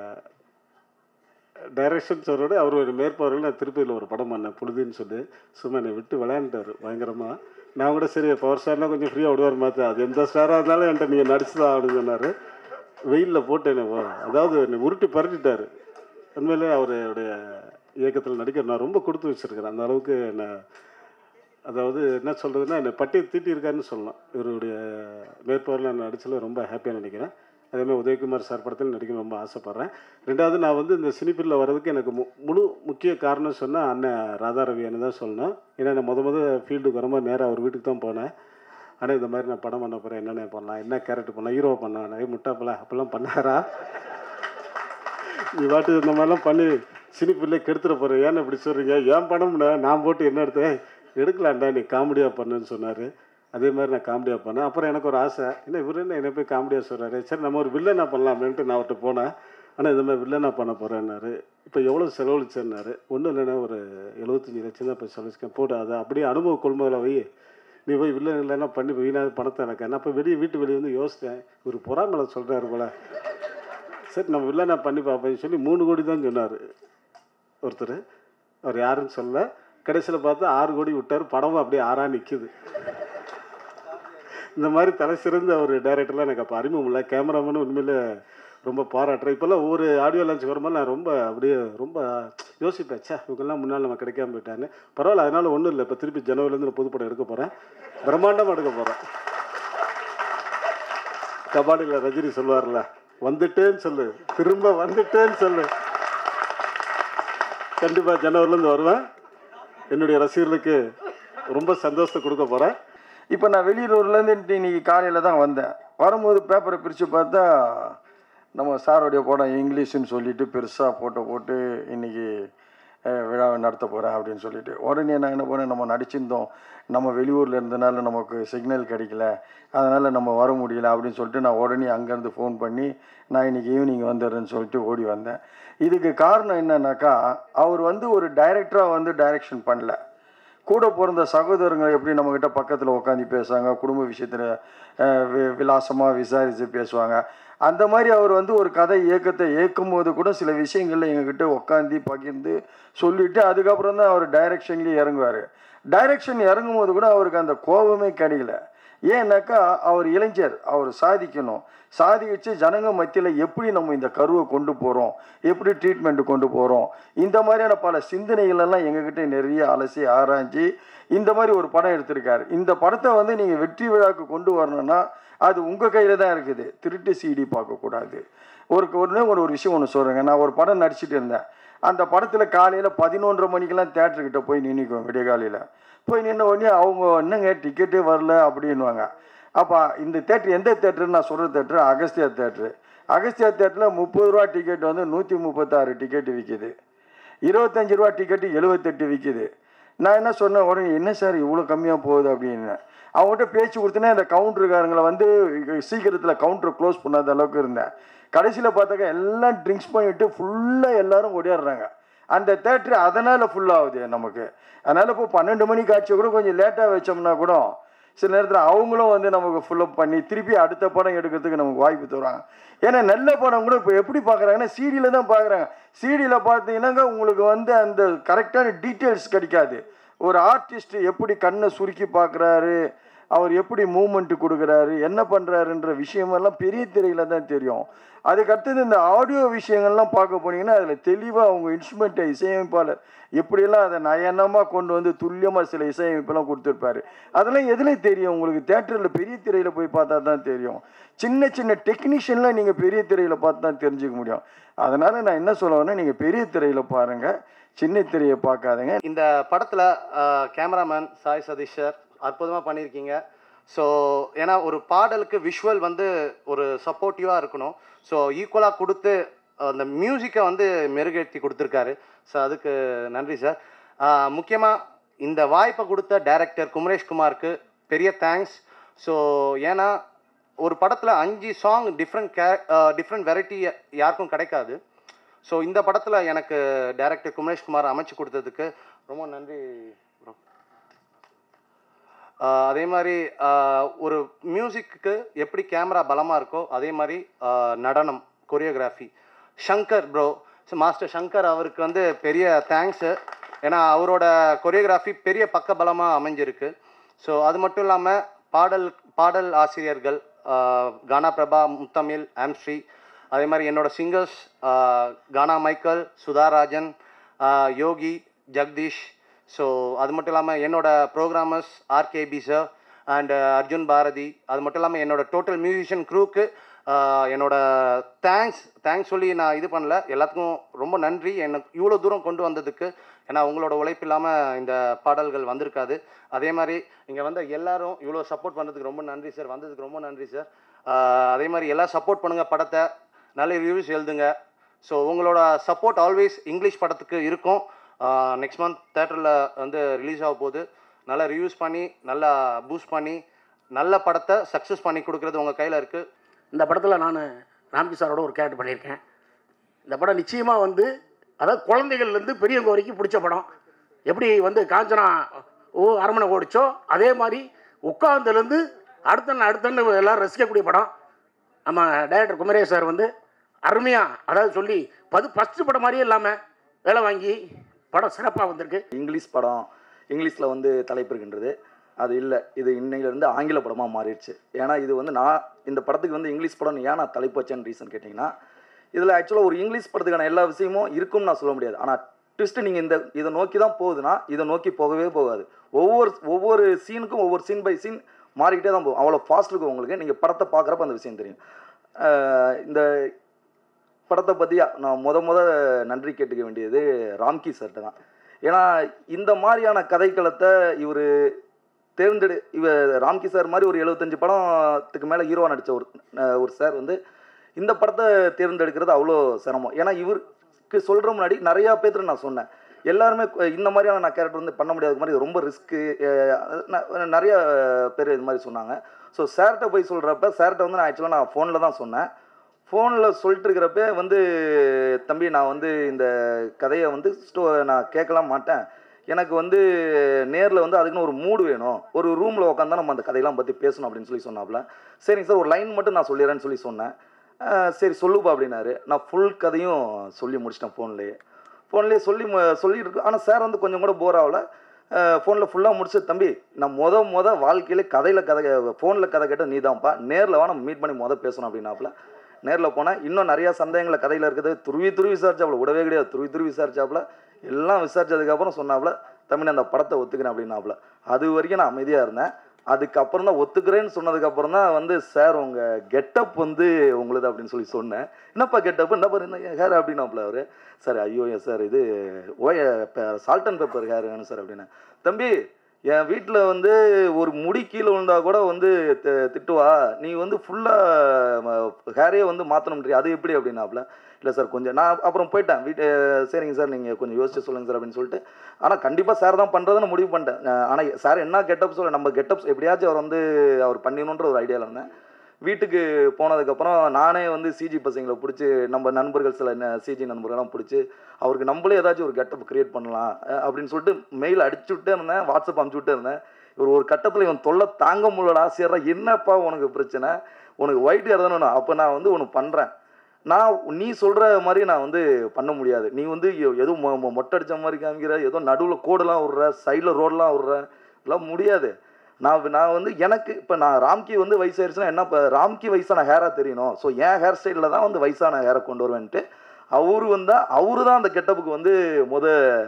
டைரக்ஷன் சொல்கிறோட அவர் ஒரு மேற்பார்வையில் நான் திருப்பதியில் ஒரு படம் பண்ணேன் புழுதின்னு சொல்லி சும்மா என்னை விட்டு விளையாண்டார் பயங்கரமாக நான் கூட சரி பவர் ஸ்டார்லாம் கொஞ்சம் ஃப்ரீயாக விடுவார் மாற்ற அது எந்த ஸ்டாராக இருந்தாலும் என்கிட்ட நீங்கள் நடிச்சுதான் அப்படின்னு சொன்னார் வெயிலில் போட்டு என்னை வ- அதாவது என்னை உருட்டி பரட்டிட்டார் உண்மையிலே அவருடைய இயக்கத்தில் நடிக்க நான் ரொம்ப கொடுத்து வச்சுருக்கிறேன் அந்த அளவுக்கு என்ன அதாவது என்ன சொல்கிறதுனா என்னை பட்டியை தீட்டியிருக்காருன்னு சொல்லலாம் இவருடைய மேற்பார்வையில் நான் நடிச்சதில் ரொம்ப ஹாப்பியாக நினைக்கிறேன் அதேமாதிரி உதயகுமார் சார் படத்தில் நடிக்கணும் ரொம்ப ஆசைப்பட்றேன் ரெண்டாவது நான் வந்து இந்த சினிஃபீல்டில் வர்றதுக்கு எனக்கு மு முழு முக்கிய காரணம் சொன்னால் அண்ணன் ராதாரவியானு தான் சொல்லணும் ஏன்னா நான் முத முத ஃபீல்டுக்கு வரும்போது நேராக அவர் வீட்டுக்கு தான் போனேன் ஆனால் இந்த மாதிரி நான் படம் பண்ண போகிறேன் என்னென்ன பண்ணலாம் என்ன கேரக்டர் பண்ணலாம் ஹீரோ பண்ணலாம் நிறைய முட்டாப்பல அப்போல்லாம் பண்ணாரா நீ பாட்டு இந்த மாதிரிலாம் பண்ணி சினிப்பிள்ளை கெடுத்துட போகிறேன் ஏன்னு இப்படி சொல்கிறீங்க ஏன் படம்னா நான் போட்டு என்ன எடுத்தேன் எடுக்கலாம்டா நீ காமெடியாக பண்ணுன்னு சொன்னார் அதே மாதிரி நான் காமெடியாக பண்ணேன் அப்புறம் எனக்கு ஒரு ஆசை என்ன இவர் என்ன என்னை போய் காமெடியாக சொல்கிறாரு சரி நம்ம ஒரு வில்லனா பண்ணலாமேன்ட்டு நான் அவர்கிட்ட போனேன் ஆனால் இந்த மாதிரி வில்லனா பண்ண போகிறேன்னாரு இப்போ எவ்வளோ செலவழிச்சேன்னாரு ஒன்றும் இல்லைன்னா ஒரு எழுபத்தஞ்சி லட்சம் தான் இப்போ செலவழிச்சிக்கேன் போட்டு அதை அப்படியே அனுபவ கொள்முதல வை நீ போய் வில்லன் இல்லைன்னா பண்ணி வீணாத பணத்தை எனக்கு நான் அப்போ வெளியே வீட்டு வெளியே வந்து யோசித்தேன் ஒரு பொறாமலை சொல்கிறாரு போல சரி நம்ம வில்லனா பண்ணி பார்ப்பேன்னு சொல்லி மூணு கோடி தான் சொன்னார் ஒருத்தர் அவர் யாருன்னு சொல்ல கடைசியில் பார்த்தா ஆறு கோடி விட்டார் படமும் அப்படியே ஆறா நிற்கிது இந்த மாதிரி தலை சிறந்த ஒரு டைரக்டர்லாம் எனக்கு அப்போ அறிமுகம் இல்லை கேமராமேனு உண்மையில ரொம்ப பாராட்டுறேன் இப்போல்லாம் ஒவ்வொரு ஆடியோ லான்ச் வரும்போது நான் ரொம்ப அப்படியே ரொம்ப யோசிப்பேன் ச்சே இவங்கெல்லாம் முன்னால் நம்ம கிடைக்காம போயிட்டான்னு பரவாயில்ல அதனால ஒன்றும் இல்லை இப்போ திருப்பி ஜனவரிலேருந்து நான் புதுப்படம் எடுக்க போகிறேன் பிரம்மாண்டமாக எடுக்க போகிறேன் கபாடியில் ரஜினி சொல்லுவார்ல வந்துட்டேன்னு சொல்லு திரும்ப வந்துட்டேன்னு சொல்லு கண்டிப்பாக ஜனவரிலேருந்து வருவேன் என்னுடைய ரசிகர்களுக்கு ரொம்ப சந்தோஷத்தை கொடுக்க போகிறேன் இப்போ நான் வெளியூர்லேருந்து இன்னைக்கு காலையில் தான் வந்தேன் வரும்போது பேப்பரை பிரித்து பார்த்தா நம்ம சாருடைய படம் இங்கிலீஷ்னு சொல்லிட்டு பெருசாக ஃபோட்டோ போட்டு இன்னைக்கு அஹ், விழாவை நடத்த போகிறேன் அப்படின்னு சொல்லிட்டு உடனே நான் என்ன பண்ணேன் நம்ம நடிச்சிருந்தோம் நம்ம வெளியூரில் இருந்தனால நமக்கு சிக்னல் கிடைக்கல அதனால் நம்ம வர முடியல அப்படின்னு சொல்லிட்டு நான் உடனே அங்கேருந்து ஃபோன் பண்ணி நான் இன்னைக்கு ஈவினிங் வந்துடுறேன்னு சொல்லிட்டு ஓடி வந்தேன் இதுக்கு காரணம் என்னன்னாக்கா அவர் வந்து ஒரு டைரக்டராக வந்து டைரக்ஷன் பண்ணல கூட பிறந்த சகோதரங்க எப்படி நம்மக்கிட்ட பக்கத்தில் உட்காந்து பேசுவாங்க குடும்ப விஷயத்தில் விலாசமாக விசாரித்து பேசுவாங்க அந்த மாதிரி அவர் வந்து ஒரு கதை இயக்கத்தை இயக்கும் போது கூட சில விஷயங்களில் எங்ககிட்ட உட்காந்து பகிர்ந்து சொல்லிவிட்டு அதுக்கப்புறம் தான் அவர் டைரக்ஷன்லேயே இறங்குவார் டைரக்ஷன் இறங்கும் போது கூட அவருக்கு அந்த கோபமே கிடைக்கல ஏன்னாக்கா அவர் இளைஞர் அவர் சாதிக்கணும் சாதிச்சு ஜனங்க மத்தியில் எப்படி நம்ம இந்த கருவை கொண்டு போகிறோம் எப்படி ட்ரீட்மெண்ட் கொண்டு போகிறோம் இந்த மாதிரியான பல சிந்தனைகள் எல்லாம் எங்ககிட்ட நிறைய அலசி ஆராய்ஞ்சு இந்த மாதிரி ஒரு படம் எடுத்திருக்காரு இந்த படத்தை வந்து நீங்கள் வெற்றி விழாவுக்கு கொண்டு வரணும்னா அது உங்கள் கையில் தான் இருக்குது திருட்டு சிடி பார்க்கக்கூடாது ஒரு ஒன்று ஒரு ஒரு விஷயம் ஒன்று சொல்கிறேங்க நான் ஒரு படம் நடிச்சிட்டு இருந்தேன் அந்த படத்தில் காலையில் பதினொன்றரை மணிக்கெல்லாம் தேட்டருக்கிட்ட போய் நின்றுக்குவேன் விடிய காலையில் போய் நின்ன உடனே அவங்க என்னங்க டிக்கெட்டே வரல அப்படின்வாங்க அப்போ இந்த தேட்டர் எந்த தேட்டருன்னு நான் சொல்கிற தேட்டரு அகஸ்தியா தேட்டரு அகஸ்தியா தேட்டரில் முப்பது ரூபா டிக்கெட் வந்து நூற்றி முப்பத்தாறு டிக்கெட் விற்கிது இருபத்தஞ்சி ரூபா டிக்கெட்டு எழுபத்தெட்டு விற்கிது நான் என்ன சொன்னேன் உடனே என்ன சார் இவ்வளோ கம்மியாக போகுது அப்படின்னு அவங்ககிட்ட பேச்சு கொடுத்தேனே அந்த கவுண்டருக்காரங்களை வந்து சீக்கிரத்தில் கவுண்டர் க்ளோஸ் பண்ணாத அளவுக்கு இருந்தேன் கடைசியில் பார்த்தாக்கா எல்லாம் ட்ரிங்க்ஸ் பண்ணிட்டு ஃபுல்லாக எல்லாரும் ஓடியாடுறாங்க அந்த தேட்டர் அதனால் ஃபுல்லாகுது நமக்கு அதனால் இப்போ பன்னெண்டு மணி காட்சி கூட கொஞ்சம் லேட்டாக வச்சோம்னா கூட சில நேரத்தில் அவங்களும் வந்து நமக்கு ஃபுல்லப் பண்ணி திருப்பி அடுத்த படம் எடுக்கிறதுக்கு நமக்கு வாய்ப்பு தருவாங்க ஏன்னா நல்ல படம் கூட இப்போ எப்படி பார்க்குறாங்கன்னா சீடியில் தான் பார்க்குறாங்க சீடியில் பார்த்தீங்கன்னாங்க உங்களுக்கு வந்து அந்த கரெக்டான டீட்டெயில்ஸ் கிடைக்காது ஒரு ஆர்டிஸ்ட் எப்படி கண்ணை சுருக்கி பார்க்குறாரு அவர் எப்படி மூமெண்ட் கொடுக்குறாரு என்ன பண்ணுறாருன்ற விஷயமெல்லாம் பெரிய திரையில தான் தெரியும் அதுக்கு அடுத்தது இந்த ஆடியோ விஷயங்கள்லாம் பார்க்க போனீங்கன்னா அதில் தெளிவாக அவங்க இன்ஸ்ட்ருமெண்ட்டை இசையமைப்பாளர் எப்படியெல்லாம் அதை நயனமாக கொண்டு வந்து துல்லியமாக சில இசையமைப்பெல்லாம் கொடுத்துருப்பாரு அதெல்லாம் எதுல தெரியும் உங்களுக்கு தேட்டரில் பெரிய திரையில் போய் பார்த்தா தான் தெரியும் சின்ன சின்ன டெக்னீஷியன்லாம் நீங்கள் பெரிய திரையில் பார்த்து தான் தெரிஞ்சுக்க முடியும் அதனால் நான் என்ன சொல்லுவேன்னா நீங்கள் பெரிய திரையில் பாருங்கள் சின்ன திரையை பார்க்காதீங்க இந்த படத்தில் கேமராமேன் சாய் சதீஷ் சார் அற்புதமாக பண்ணியிருக்கீங்க ஸோ ஏன்னா ஒரு பாடலுக்கு விஷுவல் வந்து ஒரு சப்போர்ட்டிவாக இருக்கணும் ஸோ ஈக்குவலாக கொடுத்து அந்த மியூசிக்கை வந்து மெருகேற்றி கொடுத்துருக்காரு ஸோ அதுக்கு நன்றி சார் முக்கியமாக இந்த வாய்ப்பை கொடுத்த டைரக்டர் குமரேஷ் குமாருக்கு பெரிய தேங்க்ஸ் ஸோ ஏன்னா ஒரு படத்தில் அஞ்சு சாங் டிஃப்ரெண்ட் கே டிஃப்ரெண்ட் வெரைட்டி யாருக்கும் கிடைக்காது ஸோ இந்த படத்தில் எனக்கு டைரக்டர் குமரேஷ் குமார் அமைச்சு கொடுத்ததுக்கு ரொம்ப நன்றி bro. ஆஹ் அதே மாதிரி ஆஹ் ஒரு மியூசிக்கு எப்படி கேமரா பலமாக இருக்கோ அதே மாதிரி ஆஹ் நடனம் choreography Shankar bro master Shankar அவருக்கு வந்து பெரிய தேங்க்ஸு ஏன்னா அவரோட கொரியோகிராஃபி பெரிய பக்கபலமாக அமைஞ்சிருக்கு ஸோ அது மட்டும் இல்லாமல் பாடல் பாடல் ஆசிரியர்கள் ஆஹ் கானா பிரபா முத்தமிழ் ஆம்ஸ்ரீ அதே மாதிரி என்னோட சிங்கர்ஸ் கானா மைக்கேல் சுதாராஜன் ஆஹ் யோகி ஜெகதீஷ் ஸோ அது மட்டும் இல்லாமல் என்னோட programmers RKP sir and Arjun Bharathi அது மட்டும் இல்லாமல் என்னோட டோட்டல் மியூசிஷியன் க்ரூக்கு என்னோட தேங்க்ஸ் தேங்க்ஸ் சொல்லி நான் இது பண்ணல எல்லாத்துக்கும் ரொம்ப நன்றி எனக்கு இவ்வளோ தூரம் கொண்டு வந்ததுக்கு ஏன்னா உங்களோட உழைப்பு இல்லாமல் இந்த பாடல்கள் வந்திருக்காது அதே மாதிரி இங்கே வந்த எல்லாரும் இவ்வளோ சப்போர்ட் பண்ணதுக்கு ரொம்ப நன்றி சார் வந்ததுக்கு ரொம்ப நன்றி சார் அதே மாதிரி எல்லாம் சப்போர்ட் பண்ணுங்கள் படத்தை நல்ல ரிவ்யூஸ் எழுதுங்க ஸோ உங்களோட சப்போர்ட் ஆல்வேஸ் இங்கிலீஷ் படத்துக்கு இருக்கும் நெக்ஸ்ட் மந்த் தேட்டரில் வந்து ரிலீஸ் ஆக போகுது நல்லா ரிவ்யூஸ் பண்ணி நல்லா பூஸ்ட் பண்ணி நல்ல படத்தை சக்ஸஸ் பண்ணி கொடுக்குறது உங்கள் கையில் இருக்குது இந்த படத்தில் நான் ராம்கி சாரோட ஒரு கேரக்டர் பண்ணியிருக்கேன் இந்த படம் நிச்சயமாக வந்து அதாவது குழந்தைகள்லேருந்து பெரியவங்க வரைக்கும் பிடிச்ச படம் எப்படி வந்து காஞ்சனா ஓ அரமனை ஓடிச்சோ அதே மாதிரி உட்காந்துலேருந்து அடுத்தன்னு அடுத்தன்னு எல்லாரும் ரசிக்கக்கூடிய படம் நம்ம டைரக்டர் குமரேஷ் சார் வந்து அருமையாக அதாவது சொல்லி பது ஃபஸ்ட்டு படம் மாதிரியே இல்லாமல் வேலை வாங்கி படம் சிறப்பாக வந்திருக்கு இங்கிலீஷ் படம் இங்கிலீஷில் வந்து தலைப்பு இருக்கின்றது அது இல்லை இது இன்னையிலேருந்து ஆங்கில படமாக மாறிடுச்சு ஏன்னா இது வந்து நான் இந்த படத்துக்கு வந்து இங்கிலீஷ் படம்னு ஏன் நான் தலைப்பு வச்சேன்னு ரீசன் கேட்டிங்கன்னா இதில் ஆக்சுவலாக ஒரு இங்கிலீஷ் படத்துக்கான எல்லா விஷயமும் இருக்கும்னு நான் சொல்ல முடியாது ஆனால் ட்விஸ்ட்டு நீங்கள் இந்த இதை நோக்கி தான் போகுதுன்னா இதை நோக்கி போகவே போகாது ஒவ்வொரு ஒவ்வொரு சீனுக்கும் ஒவ்வொரு சீன் பை சீன் மாறிக்கிட்டே தான் போகும் அவ்வளோ ஃபாஸ்ட் இருக்கும் உங்களுக்கு நீங்கள் படத்தை பார்க்குறப்ப அந்த விஷயம் தெரியும் ஆஹ் இந்த படத்தை பற்றி நான் முத முத நன்றி கேட்டுக்க வேண்டியது ராம்கி சார்கிட்ட தான் ஏன்னா இந்த மாதிரியான கதைக்களத்தை இவர் தேர்ந்தெடு இவர் ராம்கி சார் மாதிரி ஒரு எழுபத்தஞ்சு படத்துக்கு மேலே ஹீரோவாக நடித்த ஒரு அஹ் ஒரு சார் வந்து இந்த படத்தை தேர்ந்தெடுக்கிறது அவ்வளோ சிரமம் ஏன்னா இவருக்கு சொல்கிற முன்னாடி நிறையா பேர்த்துல நான் சொன்னேன் எல்லாருமே கு- இந்த மாதிரியான நான் கேரக்டர் வந்து பண்ண முடியாத மாதிரி இது ரொம்ப ரிஸ்க்கு நிறைய பேர் இது மாதிரி சொன்னாங்க ஸோ சார்கிட்ட போய் சொல்கிறப்ப சார்கிட்ட வந்து நான் ஆக்சுவலாக நான் ஃபோனில் தான் சொன்னேன் ஃபோனில் சொல்லிட்டு இருக்கிறப்ப வந்து தம்பி நான் வந்து இந்த கதையை வந்து ஸ்டோ நான் கேட்கலாம் மாட்டேன் எனக்கு வந்து நேரில் வந்து அதுக்குன்னு ஒரு மூடு வேணும் ஒரு ரூமில் உட்காந்தா நம்ம அந்த கதையெல்லாம் பற்றி பேசணும் அப்படின்னு சொல்லி சொன்னாப்புல சரிங்க சார் ஒரு லைன் மட்டும் நான் சொல்லிடுறேன்னு சொல்லி சொன்னேன் அஹ் சரி சொல்லுப்பா அப்படின்னாரு நான் ஃபுல் கதையும் சொல்லி முடிச்சிட்டேன் ஃபோன்லேயே ஃபோன்லேயே சொல்லி மு- சொல்லிட்டு இருக்கு ஆனால் சார் வந்து கொஞ்சம் கூட போர் ஆகல ஃபோனில் ஃபுல்லாக முடிச்சு தம்பி நான் மொத மொத வாழ்க்கையிலே கதையில் கதை ஃபோனில் கதை கேட்ட நீ தான்ப்பா நேரில் வா நம்ம மீட் பண்ணி மொத பேசணும் அப்படின்னாப்புல நேரில் போனேன் இன்னும் நிறையா சந்தேகங்களை கதையில் இருக்குது துருவி துருவி விசாரிச்சாப்புல விடவே கிடையாது துருவி துருவி விசாரிச்சாப்புல எல்லாம் விசாரிச்சதுக்கப்புறம் சொன்னாப்புல தம்பி நான் அந்த படத்தை ஒத்துக்கிறேன் அப்படின்னாப்புல அது வரைக்கும் நான் அமைதியாக இருந்தேன் அதுக்கப்புறம் தான் ஒத்துக்கிறேன்னு சொன்னதுக்கப்புறம் தான் வந்து சார் உங்கள் கெட்டப் வந்து உங்களுது அப்படின்னு சொல்லி சொன்னேன் என்னப்பா கெட்டப் என்ன பாரு என்ன ஹேர் அப்படின்னாப்புல அவர் சார் ஐயோ சார் இது ஓய சால்ட் அண்ட் பெப்பர் ஹேர் வேணும் சார் அப்படின்னு தம்பி என் வீட்டில் வந்து ஒரு முடி கீழே விழுந்தா கூட வந்து தி- திட்டுவா நீ வந்து ஃபுல்லாக ஹேரையே வந்து மாற்றணும் அது எப்படி அப்படின்னாப்புல இல்லை சார் கொஞ்சம் நான் அப்புறம் போயிட்டேன் வீட்டு சரிங்க சார் நீங்கள் கொஞ்சம் யோசிச்சு சொல்லுங்கள் சார் அப்படின்னு சொல்லிட்டு ஆனால் கண்டிப்பாக சார் தான் பண்ணுறதுன்னு முடிவு பண்ணிட்டேன் ஆனால் சார் என்ன கெட்டப் சொல்ல நம்ம கெட்டப்ஸ் எப்படியாச்சும் அவர் வந்து அவர் பண்ணிடணுன்ற ஒரு ஐடியாவில் இருந்தேன் வீட்டுக்கு போனதுக்கப்புறம் நானே வந்து சிஜி பசங்களை பிடிச்சி நம்ம நண்பர்கள் சில சிஜி நண்பர்கள்லாம் பிடிச்சி அவருக்கு நம்மளே ஏதாச்சும் ஒரு கெட்டப் கிரியேட் பண்ணலாம் அஹ் அப்படின்னு சொல்லிட்டு மெயில் அடிச்சு விட்டே இருந்தேன் வாட்ஸ்அப் அனுப்பிச்சு விட்டே இருந்தேன் இவர் ஒரு கட்டத்தில் இவன் தொல்லை தாங்க முடியலடா சேர்றா என்னப்பா உனக்கு பிரச்சனை உனக்கு ஒயிட் ஹேர் தானே அப்போ நான் வந்து ஒன்று பண்ணுறேன் நான் நீ சொல்கிற மாதிரி நான் வந்து பண்ண முடியாது நீ வந்து எ- ஏதோ மொ மொ- மொட்டை அடிச்ச மாதிரி காமிக்கிற ஏதோ நடுவில் கோடெல்லாம் விட்ற சைடில் ரோடெலாம் விட்ற இதெல்லாம் முடியாது நான் நான் வந்து எனக்கு இப்போ நான் ராம்கி வந்து வயசாயிருச்சுன்னா என்ன இப்போ ராம்கி வயசான ஹேராக தெரியணும் ஸோ என் ஹேர் ஸ்டைலில் தான் வந்து வயசான ஹேரை கொண்டு வருவேன்ட்டு அவரு வந்தால் அவரு தான் அந்த கெட்டப்புக்கு வந்து முத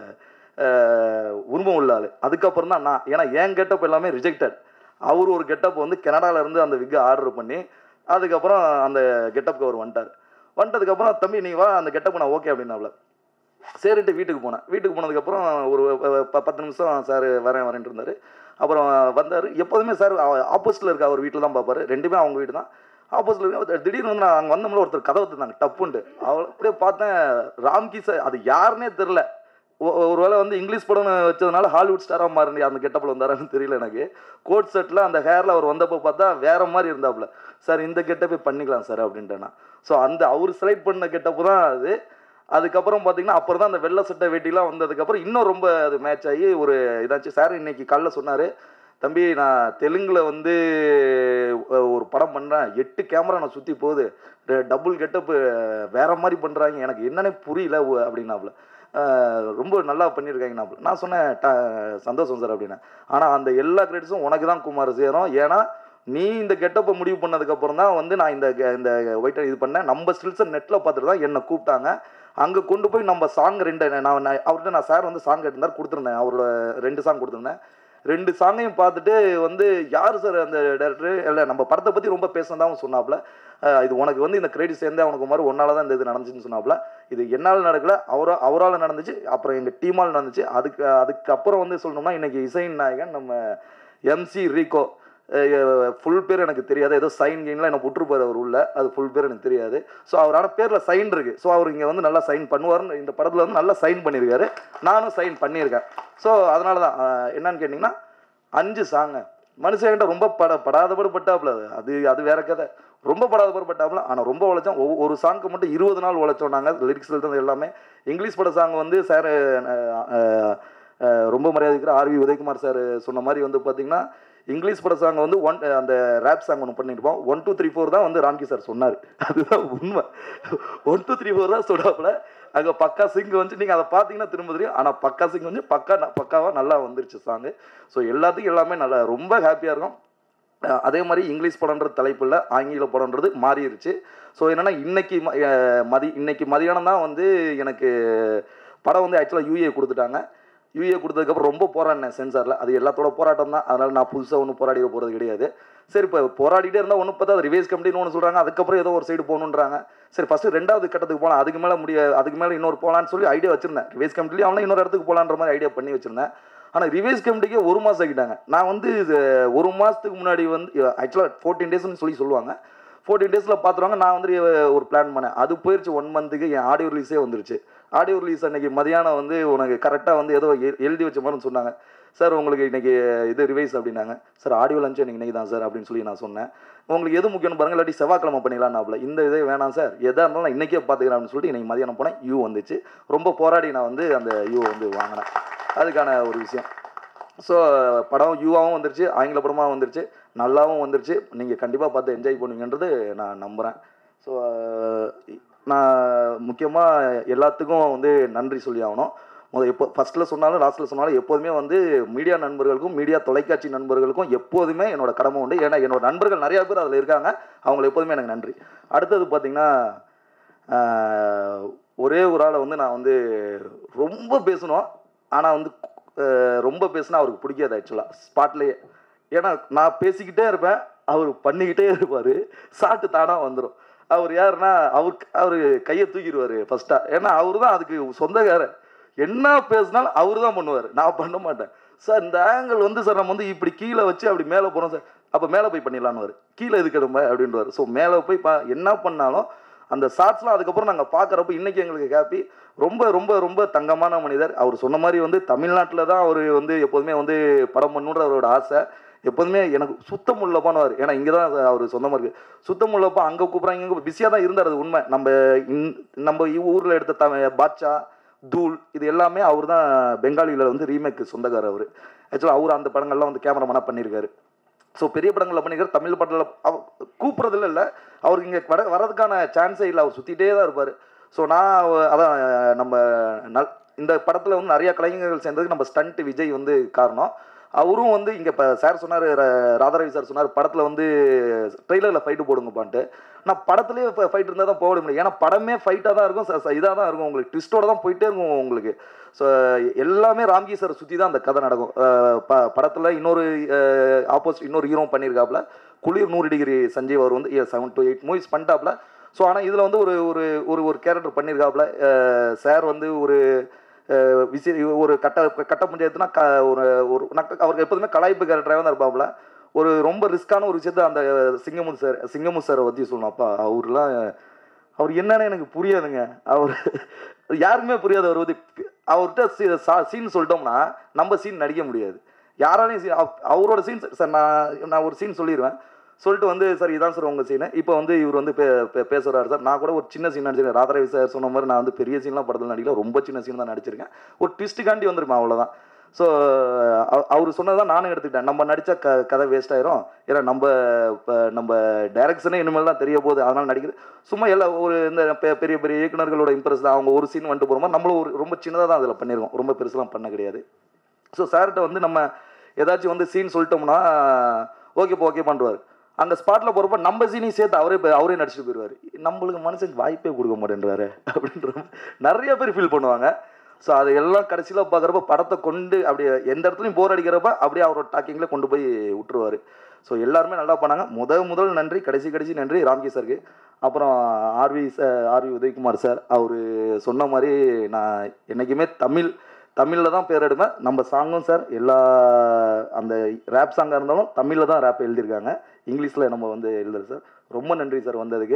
அஹ், உரிமம் உள்ள ஆள் அதுக்கப்புறம் தான் நான் ஏன்னா என் கெட்டப் எல்லாமே ரிஜெக்டட் அவர் ஒரு கெட்டப் வந்து கனடால இருந்து அந்த விக்கை ஆர்டர் பண்ணி அதுக்கப்புறம் அந்த கெட்டப்புக்கு அவர் வந்துட்டார் வந்துட்டதுக்கப்புறம் தம்பி நீ வா அந்த கெட்டப் நான் ஓகே அப்படின்னாப்ல சரின்ட்டு வீட்டுக்கு போனேன் வீட்டுக்கு போனதுக்கப்புறம் ஒரு ப- ப- பத்து நிமிஷம் சார் வரேன் வரேன்ட்டு இருந்தார் அப்புறம் வந்தார் எப்போதுமே சார் ஆப்போசிட்டில் இருக்க அவர் வீட்டில் தான் பார்ப்பாரு ரெண்டுமே அவங்க வீடு தான் ஆப்போசிட்டில் இருக்க திடீர்னு வந்து நான் அங்கே வந்தோம்ல ஒருத்தர் கதவை திறந்தாங்க டப்புன்ட்டு அவள் அப்படியே பார்த்தேன் ராம்கி சார் அது யாருன்னே தெரில ஒருவேளை வந்து இங்கிலீஷ் படம் வச்சதுனால ஹாலிவுட் ஸ்டாராக மாறி அந்த கெட்டப்பில் வந்தாரான்னு தெரியல எனக்கு கோட் செட்டில் அந்த ஹேரில் அவர் வந்தப்போ பார்த்தா வேற மாதிரி இருந்தாப்புல சார் இந்த கெட்டப்பே பண்ணிக்கலாம் சார் அப்படின்ட்டேன் நான் ஸோ அந்த அவர் செலக்ட் பண்ண கெட்டப்பு தான் அது அதுக்கப்புறம் பார்த்தீங்கன்னா அப்புறம் தான் அந்த வெள்ளை சட்டை வேட்டிலாம் வந்ததுக்கப்புறம் இன்னும் ரொம்ப அது மேட்ச் ஆகி ஒரு இதாச்சு சார் இன்னைக்கு காலைல சொன்னார் தம்பி நான் தெலுங்கில் வந்து அஹ், ஒரு படம் பண்ணுறேன் எட்டு கேமரா நான் சுற்றி போகுது டபுள் கெட்டப்பு வேற மாதிரி பண்ணுறாங்க எனக்கு என்னன்னே புரியல உ- அப்படின்னாப்புல அஹ், ரொம்ப நல்லா பண்ணியிருக்காங்கனாப்புல நான் சொன்னேன் "ட- சந்தோஷம் சார் அப்படின்னு ஆனால் அந்த எல்லா கிரெடிட்ஸும் உனக்கு தான் குமார் சேரும் ஏன்னா நீ இந்த கெட்டப்பை முடிவு பண்ணதுக்கப்புறம் தான் வந்து நான் இந்த ge- இந்த ஒயிட்டை இது பண்ணேன் நம்ம ஸ்டில்ஸை நெட்டில் பார்த்துட்டு தான் என்னை கூப்பிட்டாங்க அங்கே கொண்டு போய் நம்ம சாங் ரெண்டு நான் நான் அவர்கிட்ட நான் சார் வந்து சாங் எடுத்திருந்தார் கொடுத்துருந்தேன் அவரோட ரெண்டு சாங் கொடுத்துருந்தேன் ரெண்டு சாங்கையும் பார்த்துட்டு வந்து யார் சார் அந்த டேரக்டர் இல்லை நம்ம படத்தை பற்றி ரொம்ப பேசினதாகவும் சொன்னாப்புல அஹ் இது உனக்கு வந்து இந்த கிரெடிட் சேர்ந்தே அவனுக்கு மாதிரி ஒன்னால தான் இந்த இது நடந்துச்சுன்னு சொன்னாப்புல இது என்னால் நடக்கல அவரா அவரால் நடந்துச்சு அப்புறம் எங்கள் டீமால் நடந்துச்சு அதுக்கு அதுக்கப்புறம் வந்து சொல்லணும்னா இன்னைக்கு இசையின் நாயகன் நம்ம எம்சி ரீகோ ஃபுல் பேர் எனக்கு தெரியாது ஏதோ சைன் கெயின்லாம் எனக்கு விட்டுருப்பாரு அவர் உள்ள அது ஃபுல் பேர் எனக்கு தெரியாது ஸோ அவரான பேரில் சைன் இருக்கு ஸோ அவர் இங்கே வந்து நல்லா சைன் பண்ணுவாருன்னு இந்த படத்தில் வந்து நல்லா சைன் பண்ணியிருக்காரு நானும் சைன் பண்ணியிருக்கேன் ஸோ அதனால தான் அஹ், என்னன்னு கேட்டிங்கன்னா அஞ்சு சாங்க மனுஷன்கிட்ட ரொம்ப பட படாதபடு பட்டாப்புல அது அது அது வேற கதை ரொம்ப படாதபடு பட்டாப்புல ஆனால் ரொம்ப உழைச்சோம் ஒவ்வொரு ஒரு சாங்க்கு மட்டும் இருபது நாள் உழைச்சோம் நாங்கள் லிரிக்ஸில் இருந்து எல்லாமே இங்கிலீஷ் பட சாங் வந்து சார் ரொம்ப மரியாதைக்கிற ஆர்வி உதயகுமார் சார் சொன்ன மாதிரி வந்து பார்த்தீங்கன்னா இங்கிலீஷ் பட சாங் வந்து ஒன் அந்த ரேப் சாங் ஒன்று பண்ணியிருப்போம் ஒன் டூ த்ரீ ஃபோர் தான் வந்து ராம்கி சார் சொன்னார் அதுதான் உண்மை ஒன் டூ த்ரீ ஃபோர் தான் சொன்னாப்புல அங்கே பக்கா சிங் வந்து நீங்கள் அதை பார்த்தீங்கன்னா திரும்ப தெரியும் ஆனால் பக்கா சிங் வந்து பக்கா ந- பக்காவாக நல்லா வந்துருச்சு சாங்கு ஸோ எல்லாத்துக்கும் எல்லாமே நல்லா ரொம்ப ஹாப்பியாக இருக்கும் அஹ் அதே மாதிரி இங்கிலீஷ் படம்ன்ற தலைப்பில் ஆங்கில படம்ன்றது மாறிடுச்சு ஸோ என்னென்னா இன்னைக்கு ம- அஹ் மதி இன்னைக்கு மதியானம் தான் வந்து எனக்கு படம் வந்து ஆக்சுவலாக யூஏ கொடுத்துட்டாங்க யூஏ கொடுத்ததுக்கப்புறம் ரொம்ப போராடினேன் சென்சாரில் அது எல்லாத்தோட போராட்டம் தான் அதனால் நான் புதுசாக ஒன்றும் போராடிட போகிறது கிடையாது சரி இப்போ போராடிட்டே இருந்தால் ஒன்று பார்த்தா அது ரிவைஸ் கமிட்டின்னு ஒன்று சொல்கிறாங்க அதுக்கப்புறம் ஏதோ ஒரு சைடு போகணுன்றாங்க சரி ஃபஸ்ட்டு ரெண்டாவது கட்டத்துக்கு போகலாம் அதுக்கு மேலே முடிய அதுக்கு மேலே இன்னொரு போகலான்னு சொல்லி ஐடியா வச்சிருந்தேன் ரிவைஸ் கமிட்டிலையும் அவனை இன்னொரு இடத்துக்கு போகலான்ற மாதிரி ஐடியா பண்ணி வச்சிருந்தேன் ஆனால் ரிவைஸ் கமிட்டிக்கே ஒரு மாதம் ஆகிட்டாங்க நான் வந்து இது ஒரு மாதத்துக்கு முன்னாடி வந்து ஆக்சுவலாக ஃபோர்டீன் டேஸ்னு சொல்லி சொல்லுவாங்க ஃபோர்டீன் டேஸில் பார்த்துருவாங்க நான் வந்து ஒரு பிளான் பண்ணேன் அது போயிருச்சு ஒன் மந்த்துக்கு என் ஆடியோ ரிலீஸே வந்துருச்சு ஆடியோ ரிலீஸ் அன்னைக்கு மதியானம் வந்து உனக்கு கரெக்டாக வந்து ஏதோ எ- எழுதி வச்ச மாதிரி சொன்னாங்க சார் உங்களுக்கு இன்னைக்கு இது ரிவைஸ் அப்படின்னாங்க சார் ஆடியோ லஞ்ச் எனக்கு இன்னைக்கு தான் சார் அப்படின்னு சொல்லி நான் சொன்னேன் உங்களுக்கு எது முக்கியம்னு பாருங்க இல்லாட்டி செவ்வாய்க்கிழமை பண்ணிடலாம்னாப்ல இந்த இதே வேணாம் சார் எதாக இருந்தாலும் நான் இன்றைக்கே பார்த்துக்கிறேன் அப்படின்னு சொல்லிட்டு இன்னைக்கு மதியானம் போனேன் யூ வந்துச்சு ரொம்ப போராடி நான் வந்து அந்த யூ வந்து வாங்கினேன் அதுக்கான ஒரு விஷயம் ஸோ படம் யூவாகவும் வந்துருச்சு ஆங்கில படமாக வந்துருச்சு நல்லாவும் வந்துருச்சு நீங்கள் கண்டிப்பாக பார்த்து என்ஜாய் பண்ணுவீங்கன்றது நான் நம்புகிறேன் ஸோ நான் முக்கியமாக எல்லாத்துக்கும் வந்து நன்றி சொல்லி ஆகணும் முதல் எப்போ ஃபஸ்ட்டில் சொன்னாலும் லாஸ்ட்டில் சொன்னாலும் எப்போதுமே வந்து மீடியா நண்பர்களுக்கும் மீடியா தொலைக்காட்சி நண்பர்களுக்கும் எப்போதுமே என்னோட கடமை உண்டு ஏன்னா என்னோட நண்பர்கள் நிறையா பேர் அதில் இருக்காங்க அவங்களுக்கு எப்போதுமே எனக்கு நன்றி அடுத்தது பார்த்தீங்கன்னா ஆஹ், ஒரே ஒரு ஆளை வந்து நான் வந்து ரொம்ப பேசணும் ஆனால் வந்து ஆஹ், ரொம்ப பேசினா அவருக்கு பிடிக்காது ஆக்சுவலாக ஸ்பாட்லேயே ஏன்னா நான் பேசிக்கிட்டே இருப்பேன் அவர் பண்ணிக்கிட்டே இருப்பார் சாட்டு தானாக வந்துடும் அவர் யாருன்னா அவருக்கு அவர் கையை தூக்கிடுவார் ஃபஸ்ட்டாக ஏன்னா அவர் தான் அதுக்கு சொந்தக்காரர் என்ன பேசினாலும் அவர் தான் பண்ணுவார் நான் பண்ண மாட்டேன் சார் இந்த ஆங்கிள் வந்து சார் நம்ம வந்து இப்படி கீழே வச்சு அப்படி மேலே போகிறோம் சார் அப்போ மேலே போய் பண்ணிடலான்னு கீழே எதுக்கு நம்ம அப்படின்றாரு ஸோ மேலே போய் பா என்ன பண்ணாலும் அந்த ஷார்ட்ஸ்லாம் அதுக்கப்புறம் நாங்கள் பார்க்குறப்ப இன்றைக்கி எங்களுக்கு ஹாப்பி ரொம்ப ரொம்ப ரொம்ப தங்கமான மனிதர் அவர் சொன்ன மாதிரி வந்து தமிழ்நாட்டில் தான் அவர் வந்து எப்போதுமே வந்து படம் பண்ணுன்ற அவரோட ஆசை எப்போதுமே எனக்கு சுத்தம் உள்ளப்பான்னு ஏன்னா இங்கே தான் அவர் சொந்தமாக இருக்குது சுத்தம் உள்ளப்பா அங்கே கூப்பிட்றாங்க இங்கே பிஸியாக தான் இருந்தார் அது உண்மை நம்ம இந் நம்ம ஊரில் எடுத்த த பாட்சா தூள் இது எல்லாமே அவர் தான் பெங்காலியில் வந்து ரீமேக்கு சொந்தக்காரர் அவர் ஆக்சுவலாக அவர் அந்த படங்கள்லாம் வந்து கேமராமேனாக பண்ணியிருக்காரு ஸோ பெரிய படங்களில் பண்ணிக்கிற தமிழ் படத்தில் அவ கூப்பிட்றதுல இல்லை அவருக்கு இங்கே வர வரதுக்கான சான்ஸே இல்லை அவர் சுற்றிட்டே தான் இருப்பார் ஸோ நான் அவ- அதான் நம்ம நல் இந்த படத்தில் வந்து நிறைய கலைஞர்கள் சேர்ந்ததுக்கு நம்ம ஸ்டண்ட் விஜய் வந்து காரணம் அவரும் வந்து இங்கே இப்போ சார் சொன்னார் ராதாரவி சார் சொன்னார் படத்தில் வந்து ட்ரெய்லரில் ஃபைட்டு போடுங்கப்பான்ட்டு நான் படத்துலேயே இப்போ ஃபைட் இருந்தால் தான் போட முடியும் ஏன்னா படமே ஃபைட்டாக தான் இருக்கும் இதாக தான் இருக்கும் உங்களுக்கு ட்விஸ்ட்டோட தான் போயிட்டே இருக்கும் உங்களுக்கு ஸோ எல்லாமே ராம்கி சார் சுற்றி தான் அந்த கதை நடக்கும் அஹ் ப படத்தில் இன்னொரு ஆப்போசிட் இன்னொரு ஹீரோ பண்ணியிருக்காப்புல குளிர் நூறு டிகிரி சஞ்சீவ் அவர் வந்து செவன் டு எயிட் மூவிஸ் பண்ணிட்டாப்புல ஸோ ஆனால் இதில் வந்து ஒரு ஒரு ஒரு ஒரு கேரக்டர் பண்ணியிருக்காப்புல சார் வந்து ஒரு அஹ் விசி ஒரு கட்ட கட்ட பஞ்சாயத்துனா க ஒரு ஒரு நக்க- அவருக்கு எப்போதுமே கலாய்ப்பு கேரக்டராக தான் இருப்பாப்புல ஒரு ரொம்ப ரிஸ்க்கான ஒரு விஷயத்த அந்த சிங்கமுத்து சார் சிங்கமுத்து சாரை பற்றி சொல்லணும் அப்பா அவர்லாம் அவர் என்னன்னு எனக்கு புரியாதுங்க அவர் யாருக்குமே புரியாது அவர் வந்து அவர்கிட்ட சீன் சொல்லிட்டோம்னா நம்ம சீன் நடிக்க முடியாது யாராலையும் scene- அவ- அவரோட சீன் சார் நான் நான் ஒரு சீன் சொல்லிடுவேன் சொல்லிட்டு வந்து சார் இதான் சார் உங்கள் சீனு இப்போ வந்து இவர் வந்து பே பே- பேசுறாரு சார் நான் கூட ஒரு சின்ன சீன் நடிச்சிருக்கேன் ராதாரவி சார் சொன்ன மாதிரி நான் வந்து பெரிய சீன்லாம் படத்தில் நடிக்கல ரொம்ப சின்ன சீன் தான் நடிச்சிருக்கேன் ஒரு ட்விஸ்ட்டுக்காண்டி வந்திருப்பேன் அவ்வளோதான் ஸோ அவர் சொன்னதான் நானும் எடுத்துக்கிட்டேன் நம்ம நடித்த க கதை வேஸ்ட் ஆயிரும் ஏன்னா நம்ம இப்போ நம்ம டைரக்ஷனே இனிமேல் தான் தெரிய போகுது அதனால் நடிக்கிறது சும்மா எல்லா ஒரு இந்த பெ- பெரிய பெரிய இயக்குனர்களோட இம்ப்ரெஸ் தான் அவங்க ஒரு சீன் வந்துட்டு போகிற மாதிரி நம்மளும் ஒரு ரொம்ப சின்னதாக தான் அதில் பண்ணியிருக்கோம் ரொம்ப பெருசுலாம் பண்ண கிடையாது ஸோ சார்கிட்ட வந்து நம்ம ஏதாச்சும் வந்து சீன் சொல்லிட்டோம்னா ஓகேப்பா ஓகே பண்ணுவார் அந்த ஸ்பாட்டில் போகிறப்ப நம்ம சீனையும் சேர்த்து அவரே போய் அவரே நடிச்சுட்டு போயிடுவார் நம்மளுக்கு மனுஷனுக்கு வாய்ப்பே கொடுக்க மாட்டேன்றாரு அப்படின்ற மாதிரி நிறைய பேர் ஃபீல் பண்ணுவாங்க ஸோ அது எல்லாம் கடைசியில் பார்க்குறப்ப படத்தை கொண்டு அப்படியே எந்த இடத்துலையும் போர் அடிக்கிறப்ப அப்படியே அவரோட டாக்கிங்கில் கொண்டு போய் விட்டுருவார் ஸோ எல்லாருமே நல்லா பண்ணாங்க முதல் முதல் நன்றி கடைசி கடைசி நன்றி ராம்கி சாருக்கு அப்புறம் RV sir RV Udhayakumar sir அவர் சொன்ன மாதிரி நான் என்றைக்குமே தமிழ் தமிழில் தான் பேர் எடுப்பேன் நம்ம சாங்கும் சார் எல்லா அந்த ரேப் சாங்காக இருந்தாலும் தமிழில் தான் ரேப் எழுதியிருக்காங்க இங்கிலீஷில் நம்ம வந்து எழுதுறது சார் ரொம்ப நன்றி சார் வந்ததுக்கு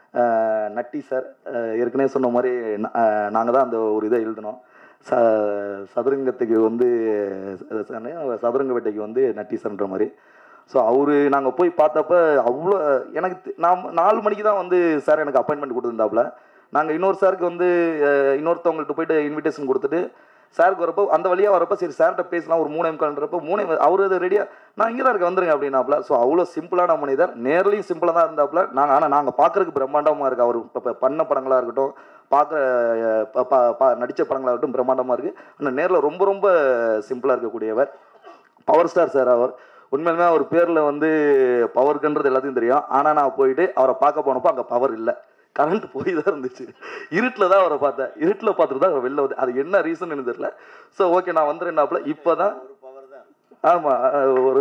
அஹ் நட்டி சார் அஹ் ஏற்கனவே சொன்ன மாதிரி நாங்கள் தான் அந்த ஒரு இதை எழுதினோம் ச சதுரங்கத்துக்கு வந்து ச- சதுரங்க வந்து நட்டி சார்ன்ற மாதிரி ஸோ அவரு நாங்கள் போய் பார்த்தப்ப அவ்வளோ எனக்கு தெ- நான் நாலு மணிக்கு தான் வந்து சார் எனக்கு அப்பாயின்மெண்ட் கொடுத்துருந்தாப்புல நாங்கள் இன்னொரு சாருக்கு வந்து அஹ், இன்னொருத்தவங்கள்ட்ட போயிட்டு இன்விடேஷன் கொடுத்துட்டு சாருக்கு வரப்போ அந்த வழியாக வரப்போ சரி சார்கிட்ட பேசலாம் ஒரு மூணே முக்கால்ன்றப்போ மூணே அவர் அது ரெடியாக நான் இங்கே தான் இருக்க வந்துருங்க அப்படின்னாப்புல ஸோ அவ்வளோ சிம்பிளான மனிதர் நேர்லையும் சிம்பிளாக தான் இருந்தாப்புல நாங்கள் ஆனால் நாங்கள் பார்க்குறதுக்கு பிரம்மாண்டமாக இருக்குது அவர் இப்போ பண்ண படங்களாக இருக்கட்டும் பார்க்குற நடித்த படங்களாக இருக்கட்டும் பிரம்மாண்டமாக இருக்குது ஆனால் நேரில் ரொம்ப ரொம்ப சிம்பிளாக இருக்கக்கூடியவர் பவர் ஸ்டார் சார் அவர் உண்மையிலுமே அவர் பேரில் வந்து பவர்க்குன்றது எல்லாத்தையும் தெரியும் ஆனால் நான் போயிட்டு அவரை பார்க்க போனப்போ அங்கே பவர் இல்லை கரண்ட் போய் தான் இருந்துச்சு இருட்டில் தான் அவரை பார்த்தேன் இருட்டில் பார்த்துட்டு தான் அவர் வெளில வந்து அது என்ன ரீசன் எனக்கு தெரியல ஸோ ஓகே நான் வந்துடுறேன்னாப்புல இப்போ தான் ஆமாம் ஒரு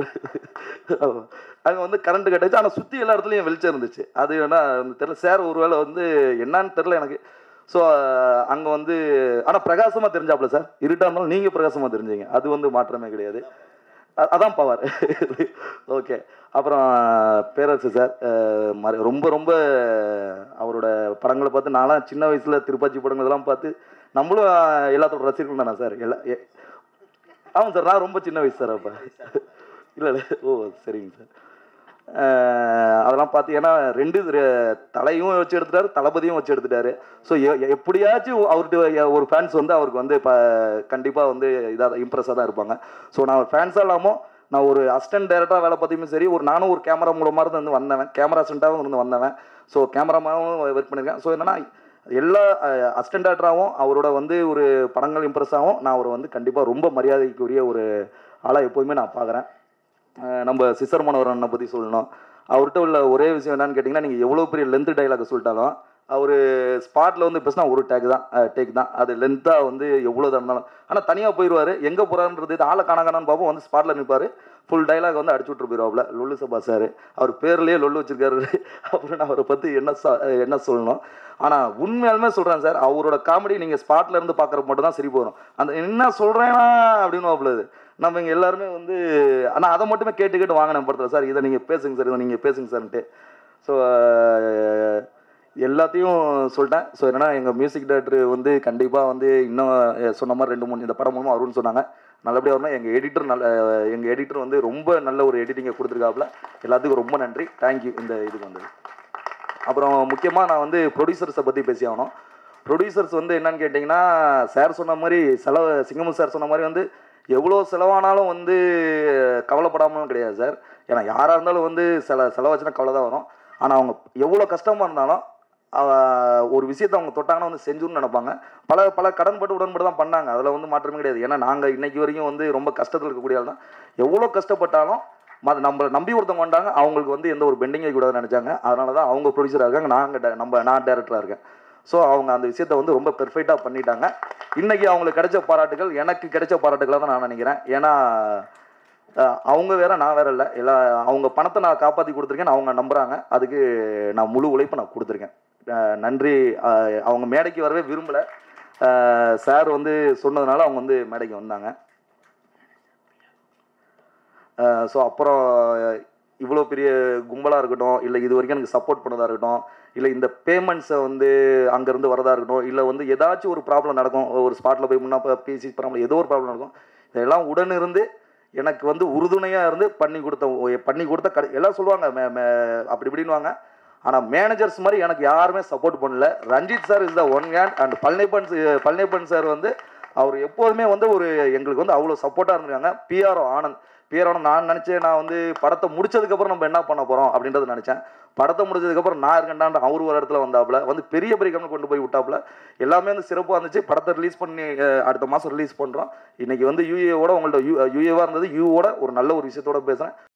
அங்கே வந்து கரண்ட் கட்டாச்சு ஆனால் சுற்றி எல்லா இடத்துலையும் வெளிச்சம் இருந்துச்சு அது வேணா வந்து தெரில சார் ஒருவேளை வந்து என்னன்னு தெரில எனக்கு ஸோ அங்கே வந்து ஆனால் பிரகாசமாக தெரிஞ்சாப்புல சார் இருட்டாக இருந்தாலும் நீங்கள் பிரகாசமாக தெரிஞ்சீங்க அது வந்து மாற்றமே கிடையாது அ- அதான் பவர் ஓகே அப்புறம் பேரரசு சார் அஹ், மற- ரொம்ப ரொம்ப அவரோட படங்களை பார்த்து நான்லாம் சின்ன வயசில் திருப்பாச்சி படங்கள் இதெல்லாம் பார்த்து நம்மளும் எல்லாத்தோட ரசிகர்கள் தானே சார் எல்லா எ- ஆமாம் சார் நான் ரொம்ப சின்ன வயசு சார் அப்போ இல்லை இல்லை ஓ சரிங்க சார் அஹ் அதெல்லாம் பார்த்து ஏன்னா ரெண்டு ரெ- தலையும் வச்சு எடுத்துட்டாரு தளபதியும் வச்சு எடுத்துட்டாரு ஸோ எப்படியாச்சும் அவர்கிட்ட ஒரு ஃபேன்ஸ் வந்து அவருக்கு வந்து இப்போ கண்டிப்பாக வந்து இதாக இம்ப்ரெஸ்ஸாக தான் இருப்பாங்க ஸோ நான் ஃபேன்ஸாக இல்லாமல் நான் ஒரு அசிஸ்டன்ட் டேரக்டராக வேலை பார்த்தியுமே சரி ஒரு நானும் ஒரு கேமரா மூலமாக இருந்து வந்து வந்தவன் கேமரா அசிஸ்டண்ட்டாகவும் இருந்து வந்தவன் ஸோ கேமராமாவும் ஒர்க் பண்ணியிருக்கேன் ஸோ என்னன்னா எல்லா அசிஸ்டன்ட் டேரக்டராகவும் அவரோட வந்து ஒரு படங்கள் இம்ப்ரெஸ் ஆகும் நான் அவரை வந்து கண்டிப்பாக ரொம்ப மரியாதைக்குரிய ஒரு ஆளாக எப்போதுமே நான் பார்க்குறேன் அஹ் நம்ம சிசர் மனோகரனை பற்றி சொல்லணும் அவர்கிட்ட உள்ள ஒரே விஷயம் என்னன்னு கேட்டிங்கன்னா நீங்கள் எவ்வளோ பெரிய லென்த் டைலாக் சொல்லிட்டாலும் அவர் ஸ்பாட்டில் வந்து பேசினா ஒரு டேக் தான் டேக் தான் அது லென்த்தாக வந்து எவ்வளோ தான் இருந்தாலும் ஆனால் தனியாக போயிடுவார் எங்கே போகிறான்றது இது ஆளை காணாகானான்னு பார்ப்போம் வந்து ஸ்பாட்டில் நிற்பார் ஃபுல் டைலாக் வந்து அடிச்சு விட்ரு போயிடுவாப்புல லொல்லு சபா சார் அவர் பேர்லேயே லொல்லு வச்சிருக்காரு அப்புறம் நான் அவரை பற்றி என்ன ச என்ன சொல்லணும் ஆனால் உண்மையாலுமே சொல்கிறேன் சார் அவரோட காமெடி நீங்கள் ஸ்பாட்டில் இருந்து பார்க்குறப்ப மட்டும் தான் சரி போகிறோம் அந்த என்ன சொல்கிறேன்னா அப்படின்னு வாப்புலது நம்ம இங்கே எல்லாருமே வந்து ஆனால் அதை மட்டுமே கேட்டு கேட்டு வாங்கினேன் படத்தில் சார் இதை நீங்கள் பேசுங்க சார் இதை நீங்கள் பேசுங்க சார்ன்ட்டு ஸோ எல்லாத்தையும் சொல்லிட்டேன் ஸோ என்னன்னா எங்கள் மியூசிக் டைரக்டர் வந்து கண்டிப்பாக வந்து இன்னும் அஹ், சொன்ன மாதிரி ரெண்டு மூணு இந்த படம் மூலமாக வரும்னு சொன்னாங்க நல்லபடியாக வரணும் எங்கள் எடிட்டர் நல்ல எங்கள் எடிட்டர் வந்து ரொம்ப நல்ல ஒரு எடிட்டிங்கை கொடுத்துருக்காப்புல எல்லாத்துக்கும் ரொம்ப நன்றி தேங்க்யூ இந்த இதுக்கு வந்தது அப்புறம் முக்கியமாக நான் வந்து ப்ரொடியூசர்ஸை பற்றி பேசி ஆகணும் ப்ரொடியூசர்ஸ் வந்து என்னன்னு கேட்டிங்கன்னா சார் சொன்ன மாதிரி செலவு சிங்கமு சார் சொன்ன மாதிரி வந்து எவ்வளோ செலவானாலும் வந்து கவலைப்படாமலும் கிடையாது சார் ஏன்னா யாராக இருந்தாலும் வந்து சில செலவாச்சுன்னா கவலை தான் வரும் ஆனால் அவங்க எவ்வளோ கஷ்டமாக இருந்தாலும் அவ- ஒரு விஷயத்தை அவங்க தொட்டாங்கன்னா வந்து செஞ்சுன்னு நினைப்பாங்க பல பல கடன்பட்டு உடன்பட்டு தான் பண்ணாங்க அதில் வந்து மாற்றமே கிடையாது ஏன்னா நாங்கள் இன்னைக்கு வரைக்கும் வந்து ரொம்ப கஷ்டத்தில் இருக்கக்கூடிய ஆள் தான் எவ்வளோ கஷ்டப்பட்டாலும் மத நம்மளை நம்பி ஒருத்தவங்க வந்தாங்க அவங்களுக்கு வந்து எந்த ஒரு பெண்டிங்கே கூடாதுன்னு நினச்சாங்க அதனால தான் அவங்க ப்ரொடியூசராக இருக்காங்க நாங்கள் நம்ம நான் டேரக்டராக இருக்கேன் ஸோ அவங்க அந்த விஷயத்தை வந்து ரொம்ப பெர்ஃபெக்டாக பண்ணிட்டாங்க இன்னைக்கு அவங்களுக்கு கிடைச்ச பாராட்டுகள் எனக்கு கிடைச்ச பாராட்டுகளாக தான் நான் நினைக்கிறேன் ஏன்னா அஹ், அவங்க வேற நான் வேற இல்லை எல்லா அவங்க பணத்தை நான் காப்பாற்றி கொடுத்துருக்கேன் அவங்க நம்புகிறாங்க அதுக்கு நான் முழு உழைப்பை நான் கொடுத்துருக்கேன் அஹ், நன்றி அஹ், அவங்க மேடைக்கு வரவே விரும்பலை சார் வந்து சொன்னதுனால அவங்க வந்து மேடைக்கு வந்தாங்க ஸோ அப்புறம் இவ்வளோ பெரிய கும்பலாக இருக்கட்டும் இல்லை இது வரைக்கும் எனக்கு சப்போர்ட் பண்ணதாக இருக்கட்டும் இல்லை இந்த பேமெண்ட்ஸை வந்து அங்கேருந்து வரதா இருக்கட்டும் இல்லை வந்து ஏதாச்சும் ஒரு ப்ராப்ளம் நடக்கும் ஒரு ஸ்பாட்டில் போய் முன்னா பேசி ப்ராப்ளம் ஏதோ ஒரு ப்ராப்ளம் நடக்கும் இதெல்லாம் உடன் இருந்து எனக்கு வந்து உறுதுணையாக இருந்து பண்ணி கொடுத்த பண்ணி கொடுத்த கடை எல்லாம் சொல்லுவாங்க மே மே அப்படி இப்படின்னுவாங்க ஆனால் மேனேஜர்ஸ் மாதிரி எனக்கு யாருமே சப்போர்ட் பண்ணல Ranjith sir is the one hand and Palanippan Palanippan sir வந்து அவர் எப்போதுமே வந்து ஒரு எங்களுக்கு வந்து அவ்வளோ சப்போர்ட்டாக இருந்திருக்காங்க பிஆர்ஓ ஆனந்த் பிஆர் ஆனந்த் நான் நினச்சேன் நான் வந்து படத்தை முடிச்சதுக்கப்புறம் நம்ம என்ன பண்ண போகிறோம் அப்படின்றத நினச்சேன் படத்தை முடிச்சதுக்கப்புறம் நான் இருக்கேன்டான்ற அவர் ஒரு இடத்துல வந்தாப்புல வந்து பெரிய பெரிய கம்பெனி கொண்டு போய் விட்டாப்புல எல்லாமே வந்து சிறப்பாக இருந்துச்சு படத்தை ரிலீஸ் பண்ணி அஹ், அடுத்த மாதம் ரிலீஸ் பண்ணுறோம் இன்னைக்கு வந்து யூஏவோட உங்கள்ட்ட யூ யூஏவாக இருந்தது யூவோட ஒரு நல்ல ஒரு விஷயத்தோட பேசுகிறேன்